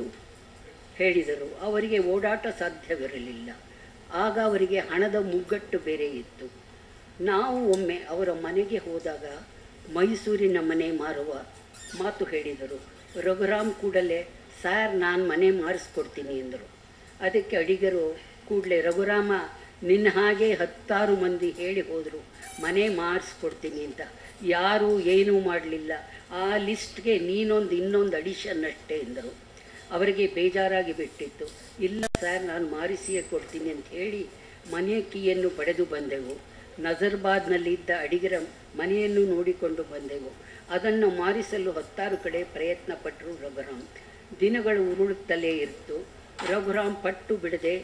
ಹೇಳಿದರು ಅವರಿಗೆ ಓಡಾಟ ಸಾಧ್ಯವಿರಲಿಲ್ಲ ಆಗ ಅವರಿಗೆ ಹಣದ ಮುಗ್ಗಟ್ಟು ಬೇರೆ ಇತ್ತು ನಾವು ಒಮ್ಮೆ ಅವರ ಮನೆಗೆ ಹೋದಾಗ ಮೈಸೂರಿನ ಮನೆ ಮಾರುವ ಮಾತು ಹೇಳಿದರು ರಘುರಾಮ್ ಕೂಡಲೇ ಸಾರ್ ನಾನು ಮನೆ ಮಾರಿಸ್ಕೊಡ್ತೀನಿ ಎಂದರು ಅದಕ್ಕೆ ಅಡಿಗರು ಕೂಡಲೇ ರಘುರಾಮ ನಿನ್ನ ಹಾಗೆ ಹತ್ತಾರು ಮಂದಿ ಹೇಳಿ ಹೋದರು ಮನೆ ಮಾಡಿಸ್ಕೊಡ್ತೀನಿ ಅಂತ ಯಾರೂ ಏನೂ ಮಾಡಲಿಲ್ಲ ಆ ಲಿಸ್ಟ್ಗೆ ನೀನೊಂದು ಇನ್ನೊಂದು ಅಡಿಷನ್ ಅಷ್ಟೇ ಎಂದರು ಅವರಿಗೆ ಬೇಜಾರಾಗಿ ಬಿಟ್ಟಿತ್ತು ಇಲ್ಲ ಸರ್ ನಾನು ಮಾರಿಸಿಯೇ ಕೊಡ್ತೀನಿ ಅಂತ ಹೇಳಿ ಮನೆಯ ಕೀಯನ್ನು ಪಡೆದು ಬಂದೆವು ನಜರ್ಬಾದ್ನಲ್ಲಿದ್ದ ಅಡಿಗರ ಮನೆಯನ್ನು ನೋಡಿಕೊಂಡು ಬಂದೆವು ಅದನ್ನು ಮಾರಿಸಲು ಹತ್ತಾರು ಕಡೆ ಪ್ರಯತ್ನ ಪಟ್ಟರು ರಘುರಾಮ್ ದಿನಗಳು ಉರುಳುತ್ತಲೇ ಇತ್ತು ರಘುರಾಮ್ ಪಟ್ಟು ಬಿಡದೆ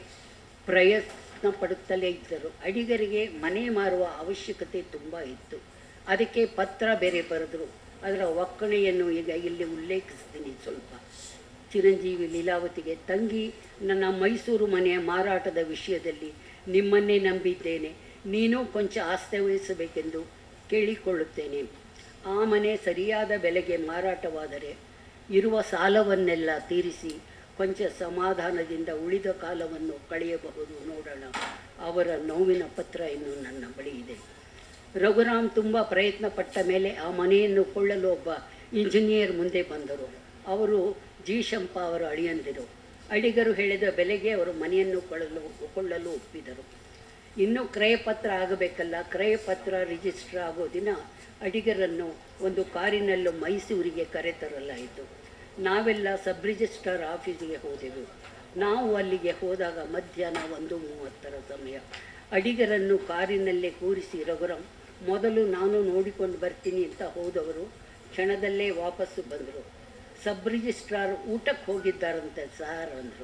ಪ್ರಯತ್ನ ಪಡುತ್ತಲೇ ಇದ್ದರು ಅಡಿಗರಿಗೆ ಮನೆ ಮಾರುವ ಅವಶ್ಯಕತೆ ತುಂಬ ಇತ್ತು ಅದಕ್ಕೆ ಪತ್ರ ಬೇರೆ ಬರೆದರು ಅದರ ಒಕ್ಕಣೆಯನ್ನು ಈಗ ಇಲ್ಲಿ ಉಲ್ಲೇಖಿಸ್ತೀನಿ ಸ್ವಲ್ಪ ಚಿರಂಜೀವಿ ಲೀಲಾವತಿಗೆ ತಂಗಿ ನನ್ನ ಮೈಸೂರು ಮನೆಯ ಮಾರಾಟದ ವಿಷಯದಲ್ಲಿ ನಿಮ್ಮನ್ನೇ ನಂಬಿದ್ದೇನೆ ನೀನು ಕೊಂಚ ಆಸ್ತೆ ವಹಿಸಬೇಕೆಂದು ಕೇಳಿಕೊಳ್ಳುತ್ತೇನೆ ಆ ಮನೆ ಸರಿಯಾದ ಬೆಲೆಗೆ ಮಾರಾಟವಾದರೆ ಇರುವ ಸಾಲವನ್ನೆಲ್ಲ ತೀರಿಸಿ ಕೊಂಚ ಸಮಾಧಾನದಿಂದ ಉಳಿದ ಕಾಲವನ್ನು ಕಳೆಯಬಹುದು ನೋಡೋಣ ಅವರ ನೋವಿನ ಪತ್ರ ಇನ್ನು ನನ್ನ ಬಳಿ ಇದೆ ರಘುರಾಮ್ ತುಂಬ ಪ್ರಯತ್ನ ಪಟ್ಟ ಮೇಲೆ ಆ ಮನೆಯನ್ನು ಕೊಳ್ಳಲು ಒಬ್ಬ ಇಂಜಿನಿಯರ್ ಮುಂದೆ ಬಂದರು ಅವರು ಜಿ ಶಂಪ ಅವರ ಅಳಿಯಂದಿರು ಅಡಿಗರು ಹೇಳಿದ ಬೆಲೆಗೆ ಅವರು ಮನೆಯನ್ನು ಕೊಳ್ಳಲು ಕೊಳ್ಳಲು ಒಪ್ಪಿದರು ಇನ್ನು ಕ್ರಯಪತ್ರ ಆಗಬೇಕಲ್ಲ ಕ್ರಯಪತ್ರ ರಿಜಿಸ್ಟರ್ ಆಗೋ ದಿನ ಅಡಿಗರನ್ನು ಒಂದು ಕಾರಿನಲ್ಲೂ ಮೈಸೂರಿಗೆ ಕರೆತರಲಾಯಿತು ನಾವೆಲ್ಲ ಸಬ್ ರಿಜಿಸ್ಟ್ರಾರ್ ಆಫೀಸಿಗೆ ಹೋದೆವು ನಾವು ಅಲ್ಲಿಗೆ ಹೋದಾಗ ಮಧ್ಯಾಹ್ನ ಒಂದು ಮೂವತ್ತರ ಸಮಯ ಅಡಿಗರನ್ನು ಕಾರಿನಲ್ಲೇ ಕೂರಿಸಿ ರಘುರಾಮ್ ಮೊದಲು ನಾನು ನೋಡಿಕೊಂಡು ಬರ್ತೀನಿ ಅಂತ ಹೋದವರು ಕ್ಷಣದಲ್ಲೇ ವಾಪಸ್ಸು ಬಂದರು ಸಬ್ ರಿಜಿಸ್ಟ್ರಾರ್ ಊಟಕ್ಕೆ ಹೋಗಿದ್ದಾರಂತೆ ಸಾರ್ ಅಂದರು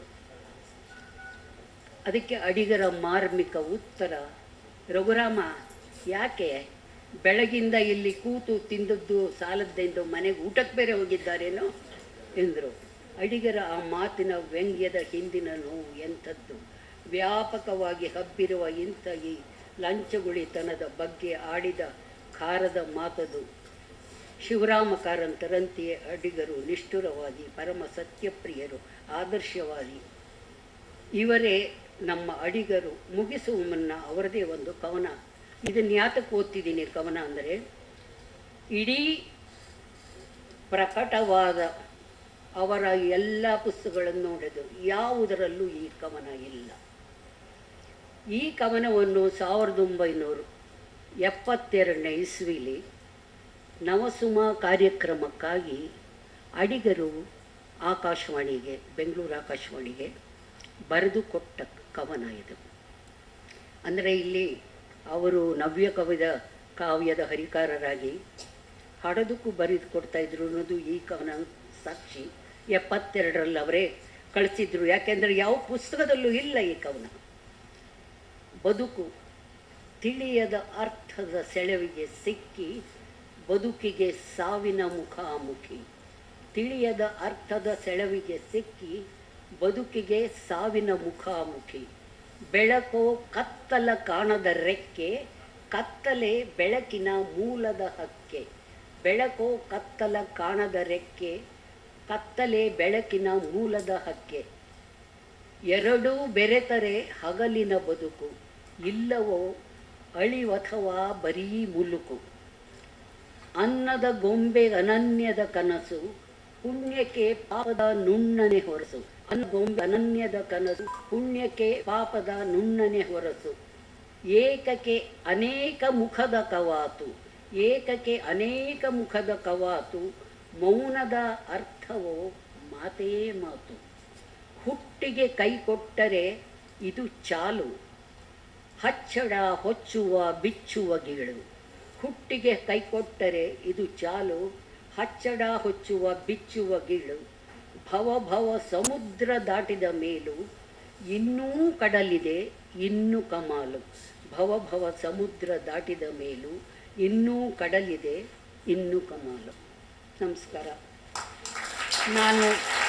ಅದಕ್ಕೆ ಅಡಿಗರ ಮಾರ್ಮಿಕ ಉತ್ತರ ರಘುರಾಮ ಯಾಕೆ ಬೆಳಗಿಂದ ಇಲ್ಲಿ ಕೂತು ತಿಂದದ್ದು ಸಾಲದ್ದೆಂದು ಮನೆಗೆ ಊಟಕ್ಕೆ ಬೇರೆ ಹೋಗಿದ್ದಾರೇನೋ ಎಂದರು ಅಡಿಗರ ಆ ಮಾತಿನ ವ್ಯಂಗ್ಯದ ಹಿಂದಿನ ನೋವು ಎಂಥದ್ದು ವ್ಯಾಪಕವಾಗಿ ಹಬ್ಬಿರುವ ಇಂಥ ಈ ಲಂಚಗುಳಿತನದ ಬಗ್ಗೆ ಆಡಿದ ಖಾರದ ಮಾತದು ಶಿವರಾಮ ಕಾರಂತರಂತೆಯೇ ಅಡಿಗರು ನಿಷ್ಠುರವಾದಿ ಪರಮ ಸತ್ಯಪ್ರಿಯರು ಆದರ್ಶವಾದಿ ಇವರೇ ನಮ್ಮ ಅಡಿಗರು ಮುಗಿಸುವ ಮುನ್ನ ಅವರದೇ ಒಂದು ಕವನ ಇದನ್ನು ಯಾತಕ್ಕೆ ಓದ್ತಿದ್ದೀನಿ ಕವನ ಅಂದರೆ ಇಡೀ ಪ್ರಕಟವಾದ ಅವರ ಎಲ್ಲ ಪುಸ್ತಕಗಳನ್ನು ನೋಡಿದು ಯಾವುದರಲ್ಲೂ ಈ ಕವನ ಇಲ್ಲ ಈ ಕವನವನ್ನು ಸಾವಿರದ ಒಂಬೈನೂರು ಎಪ್ಪತ್ತೆರಡನೇ ಇಸ್ವಿಲಿ ನವಸುಮ ಕಾರ್ಯಕ್ರಮಕ್ಕಾಗಿ ಅಡಿಗರು ಆಕಾಶವಾಣಿಗೆ ಬೆಂಗಳೂರು ಆಕಾಶವಾಣಿಗೆ ಬರೆದು ಕೊಟ್ಟ ಕವನ ಇದು ಅಂದರೆ ಇಲ್ಲಿ ಅವರು ನವ್ಯ ಕವಿದ ಕಾವ್ಯದ ಹರಿಕಾರರಾಗಿ ಹಾಡೋದಕ್ಕೂ ಬರೆದು ಕೊಡ್ತಾ ಇದ್ರು ಅನ್ನೋದು ಈ ಕವನ ಸಾಕ್ಷಿ ಎಪ್ಪತ್ತೆರಡರಲ್ಲಿ ಅವರೇ ಕಳಿಸಿದ್ರು ಯಾಕೆಂದರೆ ಯಾವ ಪುಸ್ತಕದಲ್ಲೂ ಇಲ್ಲ ಈ ಕವನ ಬದುಕು ತಿಳಿಯದ ಅರ್ಥದ ಸೆಳವಿಗೆ ಸಿಕ್ಕಿ ಬದುಕಿಗೆ ಸಾವಿನ ಮುಖಾಮುಖಿ ತಿಳಿಯದ ಅರ್ಥದ ಸೆಳವಿಗೆ ಸಿಕ್ಕಿ ಬದುಕಿಗೆ ಸಾವಿನ ಮುಖಾಮುಖಿ ಬೆಳಕೋ ಕತ್ತಲ ಕಾಣದ ರೆಕ್ಕೆ ಕತ್ತಲೆ ಬೆಳಕಿನ ಮೂಲದ ಹಕ್ಕೆ ಬೆಳಕೋ ಕತ್ತಲ ಕಾಣದ ರೆಕ್ಕೆ ಕತ್ತಲೆ ಬೆಳಕಿನ ಮೂಲದ ಹಕ್ಕೆ ಎರಡೂ ಬೆರೆತರೆ ಹಗಲಿನ ಬದುಕು ಇಲ್ಲವೋ ಅಳಿವಥವಾ ಬರೀ ಮುಲುಕು ಅನ್ನದ ಗೊಂಬೆ ಅನನ್ಯದ ಕನಸು ಪುಣ್ಯಕ್ಕೆ ಪಾಪದ ನುಣ್ಣನೆ ಹೊರಸು ಅನ್ನ ಗೊಂಬೆ ಅನನ್ಯದ ಕನಸು ಪುಣ್ಯಕ್ಕೆ ಪಾಪದ ನುಣ್ಣನೆ ಹೊರಸು ಏಕಕ್ಕೆ ಅನೇಕ ಮುಖದ ಕವಾತು ಏಕಕ್ಕೆ ಅನೇಕ ಮುಖದ ಕವಾತು ಮೌನದ ಅರ್ಥವೋ ಮಾತೇ ಮಾತು ಹುಟ್ಟಿಗೆ ಕೈ ಕೊಟ್ಟರೆ ಇದು ಚಾಲು ಹಚ್ಚಡ ಹೊಚ್ಚುವ ಬಿಚ್ಚುವ ಗೀಳು ಹುಟ್ಟಿಗೆ ಕೈ ಕೊಟ್ಟರೆ ಇದು ಚಾಲು ಹಚ್ಚಡ ಹೊಚ್ಚುವ ಬಿಚ್ಚುವ ಗೀಳು ಭವ ಭವ ಸಮುದ್ರ ದಾಟಿದ ಮೇಲೂ ಇನ್ನೂ ಕಡಲಿದೆ ಇನ್ನು ಕಮಾಲು ಭವ ಭವ ಸಮುದ್ರ ದಾಟಿದ ಮೇಲೂ ಇನ್ನೂ ಕಡಲಿದೆ ಇನ್ನು ಕಮಾಲು ನಮಸ್ಕಾರ ನಾನು